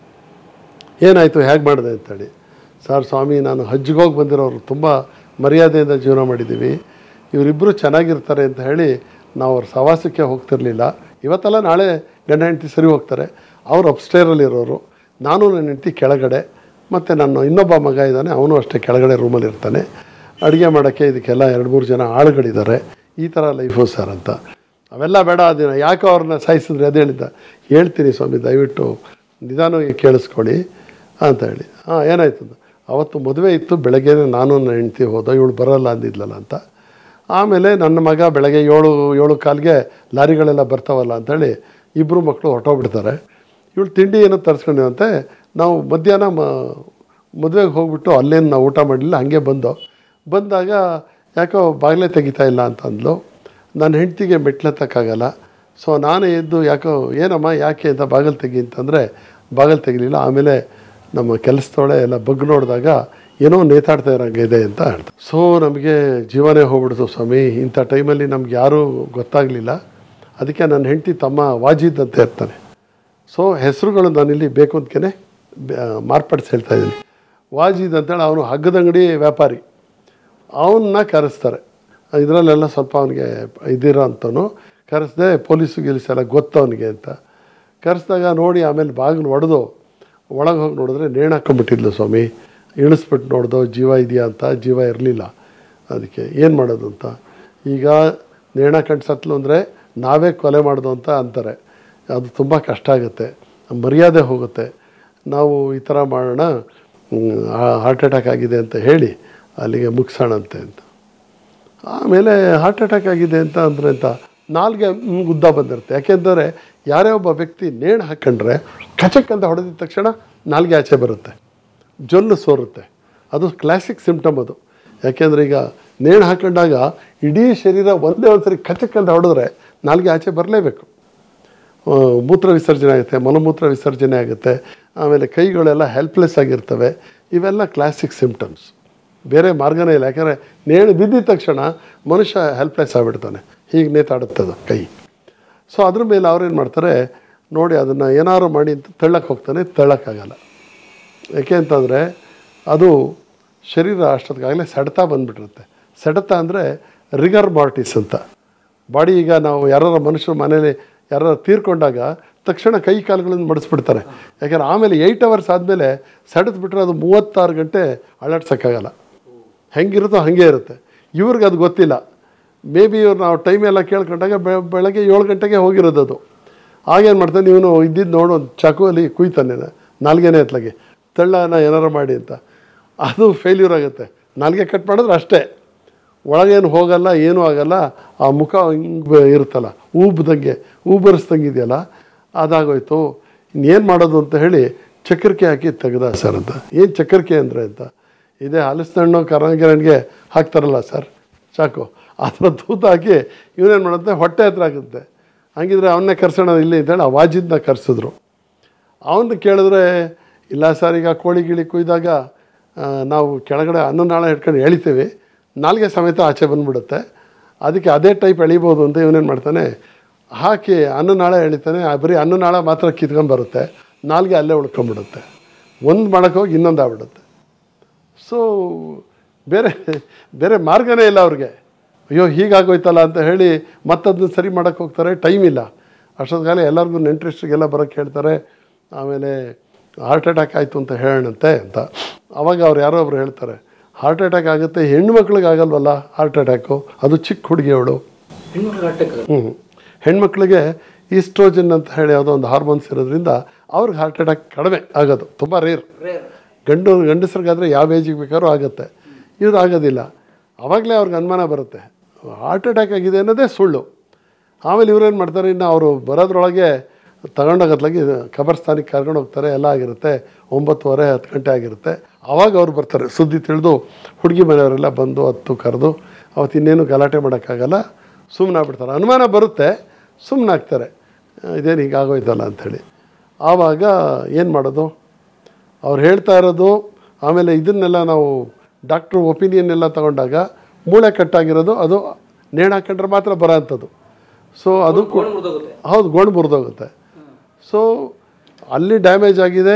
ಏನಾಯಿತು ಹೇಗೆ ಮಾಡಿದೆ ಅಂತೇಳಿ ಸರ್ ಸ್ವಾಮಿ ನಾನು ಹಜ್ಜಿಗೆ ಹೋಗಿ ಬಂದಿರೋರು ತುಂಬ ಮರ್ಯಾದೆಯಿಂದ ಜೀವನ ಮಾಡಿದ್ದೀವಿ ಇವರಿಬ್ಬರು ಚೆನ್ನಾಗಿರ್ತಾರೆ ಅಂತ ಹೇಳಿ ನಾವು ಅವ್ರ ಸವಾಸಕ್ಕೆ ಹೋಗ್ತಿರ್ಲಿಲ್ಲ ಇವತ್ತೆಲ್ಲ ನಾಳೆ ಗಂಡ ಹೆಂಡತಿ ಸರಿ ಹೋಗ್ತಾರೆ ಅವ್ರು ಅಪ್ಸ್ಟೇರಲ್ಲಿರೋರು ನಾನು ನನ್ನ ಹೆಂಡತಿ ಕೆಳಗಡೆ ಮತ್ತು ನನ್ನ ಇನ್ನೊಬ್ಬ ಮಗ ಇದ್ದಾನೆ ಅವನು ಅಷ್ಟೇ ಕೆಳಗಡೆ ರೂಮಲ್ಲಿ ಇರ್ತಾನೆ ಅಡುಗೆ ಮಾಡೋಕ್ಕೆ ಇದಕ್ಕೆಲ್ಲ ಎರಡು ಮೂರು ಜನ ಆಳುಗಳಿದ್ದಾರೆ ಈ ಥರ ಲೈಫು ಸರ್ ಅಂತ ಅವೆಲ್ಲ ಬೇಡ ಅದಿನ ಯಾಕೆ ಅವ್ರನ್ನ ಸಾಯಿಸಿದ್ರೆ ಅದೇ ಹೇಳಿದ್ದ ಹೇಳ್ತೀನಿ ಸ್ವಾಮಿ ದಯವಿಟ್ಟು ನಿಧಾನವಾಗಿ ಕೇಳಿಸ್ಕೊಳ್ಳಿ ಅಂತ ಹೇಳಿ ಹಾಂ ಏನಾಯ್ತು ಅಂತ ಅವತ್ತು ಮದುವೆ ಇತ್ತು ಬೆಳಗ್ಗೆ ನಾನು ನನ್ನ ಹೆಂಡ್ತಿ ಹೋದ ಇವಳು ಬರಲ್ಲ ಅಂದಿದ್ಲಲ್ಲ ಅಂತ ಆಮೇಲೆ ನನ್ನ ಮಗ ಬೆಳಗ್ಗೆ ಏಳು ಏಳು ಕಾಲಿಗೆ ಲಾರಿಗಳೆಲ್ಲ ಬರ್ತಾವಲ್ಲ ಅಂಥೇಳಿ ಇಬ್ಬರು ಮಕ್ಕಳು ಹೊಟ್ಟೋಗ್ಬಿಡ್ತಾರೆ ಇವಳು ತಿಂಡಿ ಏನೋ ತರಿಸ್ಕೊಂಡಿವಂತೆ ನಾವು ಮಧ್ಯಾಹ್ನ ಮ ಮದುವೆಗೆ ಹೋಗ್ಬಿಟ್ಟು ಅಲ್ಲೇನು ನಾವು ಊಟ ಮಾಡಲಿಲ್ಲ ಹಾಗೆ ಬಂದು ಬಂದಾಗ ಯಾಕೋ ಬಾಗಿಲೇ ತೆಗಿತಾ ಇಲ್ಲ ಅಂತ ಅಂದ್ಲು ನನ್ನ ಹೆಂಡ್ತಿಗೆ ಮೆಟ್ಲೆತ್ತಕ್ಕಾಗಲ್ಲ ಸೊ ನಾನು ಎದ್ದು ಯಾಕೋ ಏನಮ್ಮ ಯಾಕೆ ಅಂತ ಬಾಗಿಲು ತೆಗಿ ಅಂತಂದರೆ ಬಾಗಿಲು ತೆಗಿಲಿಲ್ಲ ಆಮೇಲೆ ನಮ್ಮ ಕೆಲಸದೊಳೆ ಎಲ್ಲ ಬಗ್ ನೋಡಿದಾಗ ಏನೋ ನೇತಾಡ್ತಾ ಇರೋಂಗಿದೆ ಅಂತ ಹೇಳ್ತಾರೆ ಸೊ ನಮಗೆ ಜೀವನೇ ಹೋಗ್ಬಿಡ್ತು ಸ್ವಾಮಿ ಇಂಥ ಟೈಮಲ್ಲಿ ನಮ್ಗೆ ಯಾರೂ ಗೊತ್ತಾಗಲಿಲ್ಲ ಅದಕ್ಕೆ ನನ್ನ ಹೆಂಡತಿ ತಮ್ಮ ವಾಜಿದ್ ಅಂತ ಇರ್ತಾನೆ ಸೊ ಹೆಸರುಗಳು ನಾನಿಲ್ಲಿ ಬೇಕು ಅಂತಲೇ ಮಾರ್ಪಡಿಸಿ ಹೇಳ್ತಾ ಇದ್ದೀನಿ ವಾಜಿದ್ ಅಂತೇಳಿ ಅವನು ಹಗ್ಗದಂಗಡಿ ವ್ಯಾಪಾರಿ ಅವನ್ನ ಕರೆಸ್ತಾರೆ ಇದರಲ್ಲೆಲ್ಲ ಸ್ವಲ್ಪ ಅವನಿಗೆ ಇದಿರೋ ಅಂತನು ಕರೆಸ್ದೆ ಪೊಲೀಸು ಗಿಲೀಸ್ ಎಲ್ಲ ಗೊತ್ತು ಅವನಿಗೆ ಅಂತ ಕರೆಸ್ದಾಗ ನೋಡಿ ಆಮೇಲೆ ಬಾಗಿಲು ಒಡೆದು ಒಳಗೆ ಹೋಗಿ ನೋಡಿದ್ರೆ ನೇಣು ಹಾಕೊಂಡ್ಬಿಟ್ಟಿದ್ಲು ಸ್ವಾಮಿ ಇಳಿಸ್ಬಿಟ್ಟು ನೋಡ್ದೋ ಜೀವ ಇದೆಯಾ ಅಂತ ಜೀವ ಇರಲಿಲ್ಲ ಅದಕ್ಕೆ ಏನು ಮಾಡೋದು ಅಂತ ಈಗ ನೇಣ ಕಂಡು ಸತ್ಲು ಅಂದರೆ ನಾವೇ ಕೊಲೆ ಮಾಡೋದು ಅಂತ ಅಂತಾರೆ ಅದು ತುಂಬ ಕಷ್ಟ ಆಗುತ್ತೆ ಮರ್ಯಾದೆ ಹೋಗುತ್ತೆ ನಾವು ಈ ಥರ ಮಾಡೋಣ ಹಾರ್ಟ್ ಅಟ್ಯಾಕ್ ಆಗಿದೆ ಅಂತ ಹೇಳಿ ಅಲ್ಲಿಗೆ ಮುಗಿಸೋಣಂತೆ ಅಂತ ಆಮೇಲೆ ಹಾರ್ಟ್ ಅಟ್ಯಾಕ್ ಆಗಿದೆ ಅಂತ ಅಂದರೆ ಅಂತ ನಾಲ್ಗೆ ಹ್ಮ್ ಉದ್ದ ಬಂದಿರುತ್ತೆ ಯಾಕೆಂದರೆ ಯಾರೇ ಒಬ್ಬ ವ್ಯಕ್ತಿ ನೇಣು ಹಾಕ್ಕೊಂಡ್ರೆ ಕಚಕ್ ಅಂತ ಹೊಡೆದಿದ ತಕ್ಷಣ ನಾಲ್ಗೆ ಆಚೆ ಬರುತ್ತೆ ಜೊಲ್ಲು ಸೋರುತ್ತೆ ಅದು ಕ್ಲಾಸಿಕ್ ಸಿಂಪ್ಟಮ್ ಅದು ಯಾಕೆಂದರೆ ಈಗ ನೇಣು ಹಾಕೊಂಡಾಗ ಇಡೀ ಶರೀರ ಒಂದೇ ಒಂದು ಸರಿ ಕಚಕ್ ಅಂತ ಹೊಡೆದ್ರೆ ನಾಲ್ಗೆ ಆಚೆ ಬರಲೇಬೇಕು ಆ, ಮೂತ್ರ ವಿಸರ್ಜನೆ ಆಗುತ್ತೆ ಮಲಮೂತ್ರ ವಿಸರ್ಜನೆ ಆಗುತ್ತೆ ಆಮೇಲೆ ಕೈಗಳೆಲ್ಲ ಹೆಲ್ಪ್ಲೆಸ್ ಆಗಿರ್ತವೆ ಇವೆಲ್ಲ ಕ್ಲಾಸಿಕ್ ಸಿಂಪ್ಟಮ್ಸ್ ಬೇರೆ ಮಾರ್ಗನೇ ಇಲ್ಲ ಯಾಕಂದರೆ ನೇಣು ಬಿದ್ದಿದ ತಕ್ಷಣ ಮನುಷ್ಯ ಹೆಲ್ಪ್ಲೆಸ್ ಆಗಿಬಿಡ್ತಾನೆ ಹೀಗೆ ನೇತಾಡುತ್ತದು ಕೈ ಸೊ ಅದ್ರ ಮೇಲೆ ಅವ್ರೇನು ಮಾಡ್ತಾರೆ ನೋಡಿ ಅದನ್ನು ಏನಾದ್ರು ಮಾಡಿ ಅಂತ ತಳ್ಳಕ್ಕೆ ಹೋಗ್ತಾನೆ ತಳ್ಳಕ್ಕಾಗಲ್ಲ ಯಾಕೆ ಅಂತಂದರೆ ಅದು ಶರೀರ ಅಷ್ಟೊತ್ತಿಗಾಗಲೇ ಸೆಡೆತ ಬಂದುಬಿಟ್ಟಿರುತ್ತೆ ಸೆಡೆತ ಅಂದರೆ ರಿಗರ್ ಮಾರ್ಟಿಸ್ ಅಂತ ಬಾಡಿ ಈಗ ನಾವು ಯಾರ ಮನುಷ್ಯರು ಮನೇಲಿ ಯಾರು ತೀರ್ಕೊಂಡಾಗ ತಕ್ಷಣ ಕೈ ಕಾಲುಗಳನ್ನು ಮಡಿಸ್ಬಿಡ್ತಾರೆ ಯಾಕಂದ್ರೆ ಆಮೇಲೆ ಏಯ್ಟ್ ಅವರ್ಸ್ ಆದಮೇಲೆ ಸೆಡೆದ್ಬಿಟ್ರೆ ಅದು ಮೂವತ್ತಾರು ಗಂಟೆ ಅಳ್ಳಾಡ್ಸೋಕ್ಕಾಗಲ್ಲ ಹೆಂಗಿರುತ್ತೋ ಹಾಗೆ ಇರುತ್ತೆ ಇವ್ರಿಗೆ ಅದು ಗೊತ್ತಿಲ್ಲ ಮೇ ಬಿ ಇವ್ರು ನಾವು ಟೈಮ್ ಎಲ್ಲ ಕೇಳ್ಕೊಂಡಾಗ ಬೆ- ಬೆಳಗ್ಗೆ ಏಳು ಗಂಟೆಗೆ ಹೋಗಿರೋದು ಅದು ಆಗೇನು ಮಾಡ್ತಾನೆ ಇವನು ಇದ್ದಿದ್ದು ನೋಡು ಒಂದು ಚಾಕುವಲ್ಲಿ ಕುಯ್ತಾನೆ ನಾಲ್ಗೆನೇ ಎತ್ಲಾಗೆ ತೆಳ್ಳನ ಏನಾರು ಮಾಡಿ ಅಂತ ಅದು ಫೇಲ್ಯೂರ್ ಆಗುತ್ತೆ ನಾಲ್ಗೆ ಕಟ್ ಮಾಡಿದ್ರೆ ಅಷ್ಟೇ ಒಳಗೇನು ಹೋಗಲ್ಲ ಏನೂ ಆಗಲ್ಲ ಆ ಮುಖ ಹಿಂಗೆ ಇರುತ್ತಲ್ಲ ಊಬ್ದಂಗೆ ಊಬರಿಸ್ದಂಗೆ ಇದೆಯಲ್ಲ ಅದಾಗೋಯ್ತು ಇನ್ನೇನು ಮಾಡೋದು ಅಂತ ಹೇಳಿ ಚಕ್ರಕ್ಕೆ ಹಾಕಿ ತೆಗೆದ ಸರ್ ಅಂತ ಏನು ಚಕ್ರಕ್ಕೆ ಅಂದರೆ ಅಂತ ಇದೇ ಹಲಸಿನ ಹಣ್ಣು ಕರಂಗಿರಣ್ಗೆ ಹಾಕ್ತಾರಲ್ಲ ಸರ್ ಚಾಕು ಆ ಥರ ತೂತು ಹಾಕಿ ಇವನೇನು ಮಾಡುತ್ತೆ ಹೊಟ್ಟೆ ಹತ್ರ ಆಗುತ್ತೆ ಹಂಗಿದ್ರೆ ಅವನ್ನೇ ಕರ್ಸೋಣ ಇಲ್ಲಿ ಅಂತೇಳಿ ಆ ವಾಜಿದ್ನ ಕರೆಸಿದ್ರು ಅವನು ಕೇಳಿದ್ರೆ ಇಲ್ಲ ಸರ್ ಈಗ ಕೋಳಿ ಗಿಳಿ ಕುಯ್ದಾಗ ಆ, ನಾವು ಕೆಳಗಡೆ ಅನ್ನ ನಾಳ ಹಿಡ್ಕೊಂಡು ಎಳಿತೀವಿ ನಾಲ್ಗೆ ಸಮೇತ ಆಚೆ ಬಂದ್ಬಿಡುತ್ತೆ ಅದಕ್ಕೆ ಅದೇ ಟೈಪ್ ಎಳಿಬೋದು ಅಂತ ಇವನೇನು ಮಾಡ್ತಾನೆ ಹಾಕಿ ಅನ್ನ ನಾಳ ಎಳಿತಾನೆ ಆ ಬರೀ ಅನ್ನ ನಾಳ ಮಾತ್ರ ಕಿತ್ಕೊಂಡು ಬರುತ್ತೆ ನಾಲ್ಗೆ ಅಲ್ಲೇ ಉಳ್ಕೊಂಬಿಡುತ್ತೆ ಒಂದು ಮಾಡೋಕ್ಕೆ ಹೋಗಿ ಇನ್ನೊಂದು ಆಗ್ಬಿಡುತ್ತೆ ಸೊ ಬೇರೆ ಬೇರೆ ಮಾರ್ಗನೇ ಇಲ್ಲ ಅವ್ರಿಗೆ ಅಯ್ಯೋ ಹೀಗಾಗೋಯ್ತಲ್ಲ ಅಂತ ಹೇಳಿ ಮತ್ತದನ್ನ ಸರಿ ಮಾಡೋಕ್ಕೆ ಹೋಗ್ತಾರೆ ಟೈಮ್ ಇಲ್ಲ ಅಷ್ಟೊತ್ತಿಗಾಲ ಎಲ್ಲರಿಗೂ ನೆಂಟ್ರಿಸ್ಟ್ರಿಗೆಲ್ಲ ಬರೋಕ್ಕೆ ಹೇಳ್ತಾರೆ ಆಮೇಲೆ ಹಾರ್ಟ್ ಅಟ್ಯಾಕ್ ಆಯಿತು ಅಂತ ಹೇಳೋಣಂತೆ ಅಂತ ಅವಾಗ ಅವ್ರು ಯಾರೋ ಒಬ್ರು ಹೇಳ್ತಾರೆ ಹಾರ್ಟ್ ಅಟ್ಯಾಕ್ ಆಗುತ್ತೆ ಹೆಣ್ಣು ಮಕ್ಳಿಗೆ ಆಗಲ್ವಲ್ಲ ಹಾರ್ಟ್ ಅಟ್ಯಾಕು ಅದು ಚಿಕ್ಕ ಹುಡುಗಿಯವಳು ಹೆಣ್ಮಕ್ಳಿಗೆ ಅಟ್ಯಾಕ್ ಹ್ಞೂ ಹೆಣ್ಮಕ್ಳಿಗೆ ಈಸ್ಟ್ರೋಜನ್ ಅಂತ ಹೇಳಿ ಯಾವುದೋ ಒಂದು ಹಾರ್ಮೋನ್ಸ್ ಇರೋದ್ರಿಂದ ಅವ್ರಿಗೆ ಹಾರ್ಟ್ ಅಟ್ಯಾಕ್ ಕಡಿಮೆ ಆಗೋದು ತುಂಬ ರೇರ್ ಗಂಡು ಗಂಡಸ್ರಿಗಾದರೆ ಯಾವ ಏಜಿಗೆ ಬೇಕಾದ್ರೂ ಆಗುತ್ತೆ ಇವ್ರು ಆಗೋದಿಲ್ಲ ಆವಾಗಲೇ ಅವ್ರಿಗೆ ಅನುಮಾನ ಬರುತ್ತೆ ಹಾರ್ಟ್ ಅಟ್ಯಾಕ್ ಆಗಿದೆ ಅನ್ನೋದೇ ಸುಳ್ಳು ಆಮೇಲೆ ಇವ್ರೇನು ಮಾಡ್ತಾರೆ ಇನ್ನು ಅವರು ಬರೋದ್ರೊಳಗೆ ತಗೊಂಡೋಗತ್ಲಾಗಿ ಕಬರ್ಸ್ತಾನಿಗೆ ಕರ್ಕೊಂಡು ಹೋಗ್ತಾರೆ ಎಲ್ಲ ಆಗಿರುತ್ತೆ ಒಂಬತ್ತುವರೆ ಹತ್ತು ಗಂಟೆ ಆಗಿರುತ್ತೆ ಆವಾಗ ಅವ್ರು ಬರ್ತಾರೆ ಸುದ್ದಿ ತಿಳಿದು ಹುಡುಗಿ ಮನೆಯವರೆಲ್ಲ ಬಂದು ಹತ್ತು ಕರೆದು ಅವತ್ತು ಇನ್ನೇನು ಗಲಾಟೆ ಮಾಡೋಕ್ಕಾಗಲ್ಲ ಸುಮ್ಮನೆ ಆಗ್ಬಿಡ್ತಾರೆ ಅನುಮಾನ ಬರುತ್ತೆ ಸುಮ್ಮನೆ ಆಗ್ತಾರೆ ಇದೇನು ಹೀಗಾಗೋಯ್ತಲ್ಲ ಅಂಥೇಳಿ ಆವಾಗ ಏನು ಮಾಡೋದು ಅವ್ರು ಹೇಳ್ತಾ ಇರೋದು ಆಮೇಲೆ ಇದನ್ನೆಲ್ಲ ನಾವು ಡಾಕ್ಟ್ರ್ ಒಪಿನಿಯನ್ ಎಲ್ಲ ತಗೊಂಡಾಗ ಮೂಳೆ ಕಟ್ಟಾಗಿರೋದು ಅದು ನೇಣು ಹಾಕೊಂಡ್ರೆ ಮಾತ್ರ ಬರೋ ಅಂಥದ್ದು ಸೊ ಅದು ಕೂ- ಮುರಿದೋಗುತ್ತೆ ಹೌದು ಗೋಣು ಮುರಿದೋಗುತ್ತೆ ಸೊ ಅಲ್ಲಿ ಡ್ಯಾಮೇಜ್ ಆಗಿದೆ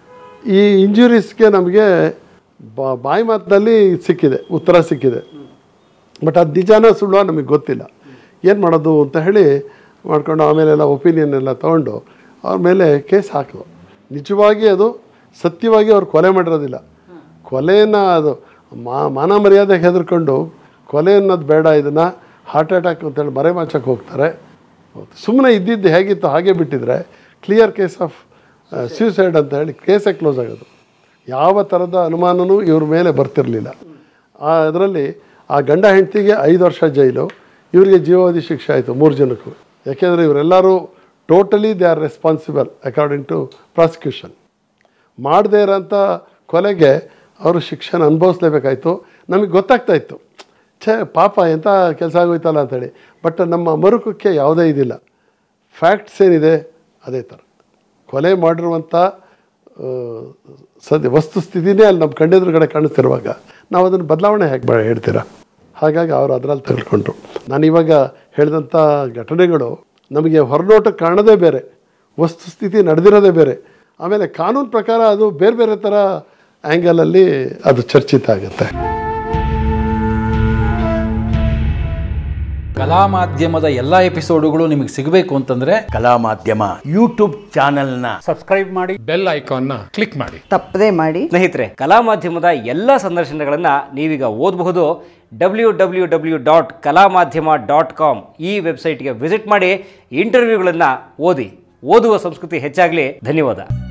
ಈ ಇಂಜುರೀಸ್ಗೆ ನಮಗೆ ಬಾ- ಬಾಯಿ ಮಾತಿನಲ್ಲಿ ಸಿಕ್ಕಿದೆ ಉತ್ತರ ಸಿಕ್ಕಿದೆ ಬಟ್ ಅದು ನಿಜಾನ ಸುಳ್ಳು ನಮಗೆ ಗೊತ್ತಿಲ್ಲ ಏನು ಮಾಡೋದು ಅಂತ ಹೇಳಿ ಮಾಡ್ಕೊಂಡು ಆಮೇಲೆಲ್ಲ ಒಪಿನಿಯನ್ ಎಲ್ಲ ತೊಗೊಂಡು ಅವ್ರ ಮೇಲೆ ಕೇಸ್ ಹಾಕಿದ್ರು ನಿಜವಾಗಿ ಅದು ಸತ್ಯವಾಗಿ ಅವ್ರು ಕೊಲೆ ಮಾಡಿರೋದಿಲ್ಲ ಕೊಲೆಯನ್ನು ಅದು ಮಾ ಮಾನ ಮರ್ಯಾದೆಗೆ ಹೆದರ್ಕೊಂಡು ಕೊಲೆ ಅನ್ನೋದು ಬೇಡ ಇದನ್ನು ಹಾರ್ಟ್ ಅಟ್ಯಾಕ್ ಅಂತೇಳಿ ಮರೆಮಾಚಕ್ಕೆ ಹೋಗ್ತಾರೆ ಸುಮ್ಮನೆ ಇದ್ದಿದ್ದು ಹೇಗಿತ್ತು ಹಾಗೆ ಬಿಟ್ಟಿದ್ರೆ ಕ್ಲಿಯರ್ ಕೇಸ್ ಆಫ್ ಸ್ಯೂಸೈಡ್ ಅಂತ ಹೇಳಿ ಕೇಸೇ ಕ್ಲೋಸ್ ಆಗೋದು ಯಾವ ಥರದ ಅನುಮಾನನೂ ಇವ್ರ ಮೇಲೆ ಬರ್ತಿರಲಿಲ್ಲ ಆ ಅದರಲ್ಲಿ ಆ ಗಂಡ ಹೆಂಡತಿಗೆ ಐದು ವರ್ಷ ಜೈಲು ಇವರಿಗೆ ಜೀವಾವಧಿ ಶಿಕ್ಷೆ ಆಯಿತು ಮೂರು ಜನಕ್ಕೂ ಯಾಕೆಂದರೆ ಇವರೆಲ್ಲರೂ totally they are responsible according to prosecution ಮಾಡದೇ ಇರೋಂಥ ಕೊಲೆಗೆ ಅವರು ಶಿಕ್ಷೆನ ಅನುಭವಿಸ್ಲೇಬೇಕಾಯ್ತು ನಮಗೆ ಗೊತ್ತಾಗ್ತಾ ಇತ್ತು ಛೇ ಪಾಪ ಎಂಥ ಕೆಲಸ ಆಗೋಯ್ತಲ್ಲ ಅಂಥೇಳಿ ಬಟ್ ನಮ್ಮ ಮರುಕಕ್ಕೆ ಯಾವುದೇ ಇದಿಲ್ಲ ಫ್ಯಾಕ್ಟ್ಸ್ ಏನಿದೆ ಅದೇ ಥರ ಕೊಲೆ ಮಾಡಿರುವಂಥ ಆ, ಸದ್ಯ ವಸ್ತುಸ್ಥಿತಿನೇ ಅಲ್ಲಿ ನಮ್ಮ ಕಣ್ಣೆದುರುಗಡೆ ಕಾಣಿಸ್ತಿರುವಾಗ ನಾವು ಅದನ್ನು ಬದಲಾವಣೆ ಹೇಗೆ ಬ ಹೇಳ್ತೀರಾ ಹಾಗಾಗಿ ಅವರು ಅದರಲ್ಲಿ ತೆಗೆದುಕೊಂಡ್ರು ನಾನು ಇವಾಗ ಹೇಳಿದಂಥ ಘಟನೆಗಳು ನಮಗೆ ಹೊರನೋಟಕ್ಕೆ ಕಾಣೋದೇ ಬೇರೆ ವಸ್ತುಸ್ಥಿತಿ ನಡೆದಿರೋದೇ ಬೇರೆ ಆಮೇಲೆ ಕಾನೂನು ಪ್ರಕಾರ ಅದು ಬೇರೆ ಬೇರೆ ಥರ ಆ್ಯಂಗಲಲ್ಲಿ ಅದು ಚರ್ಚಿತ ಆಗುತ್ತೆ ಕಲಾ ಮಾಧ್ಯಮದ ಎಲ್ಲ ಎಪಿಸೋಡುಗಳು ನಿಮಗೆ ಸಿಗಬೇಕು ಅಂತಂದ್ರೆ ಕಲಾ ಮಾಧ್ಯಮ ಯೂಟ್ಯೂಬ್ ಚಾನೆಲ್ನ ಬೆಲ್ ಐಕಾನ್ನ ಕ್ಲಿಕ್ ಮಾಡಿ ತಪ್ಪದೇ ಮಾಡಿ ಸ್ನೇಹಿತರೆ ಕಲಾ ಮಾಧ್ಯಮದ ಎಲ್ಲ ಸಂದರ್ಶನಗಳನ್ನು ನೀವೀಗ ಓದಬಹುದು ಡಬ್ಲ್ಯೂ ಡಬ್ಲ್ಯೂ ಡಬ್ಲ್ಯೂ ಡಾಟ್ ಕಲಾ ಮಾಧ್ಯಮ ಡಾಟ್ ಕಾಮ್ ಈ ವೆಬ್ಸೈಟ್ಗೆ ವಿಸಿಟ್ ಮಾಡಿ ಇಂಟರ್ವ್ಯೂಗಳನ್ನು ಓದಿ ಓದುವ ಸಂಸ್ಕೃತಿ ಹೆಚ್ಚಾಗಲಿ ಧನ್ಯವಾದ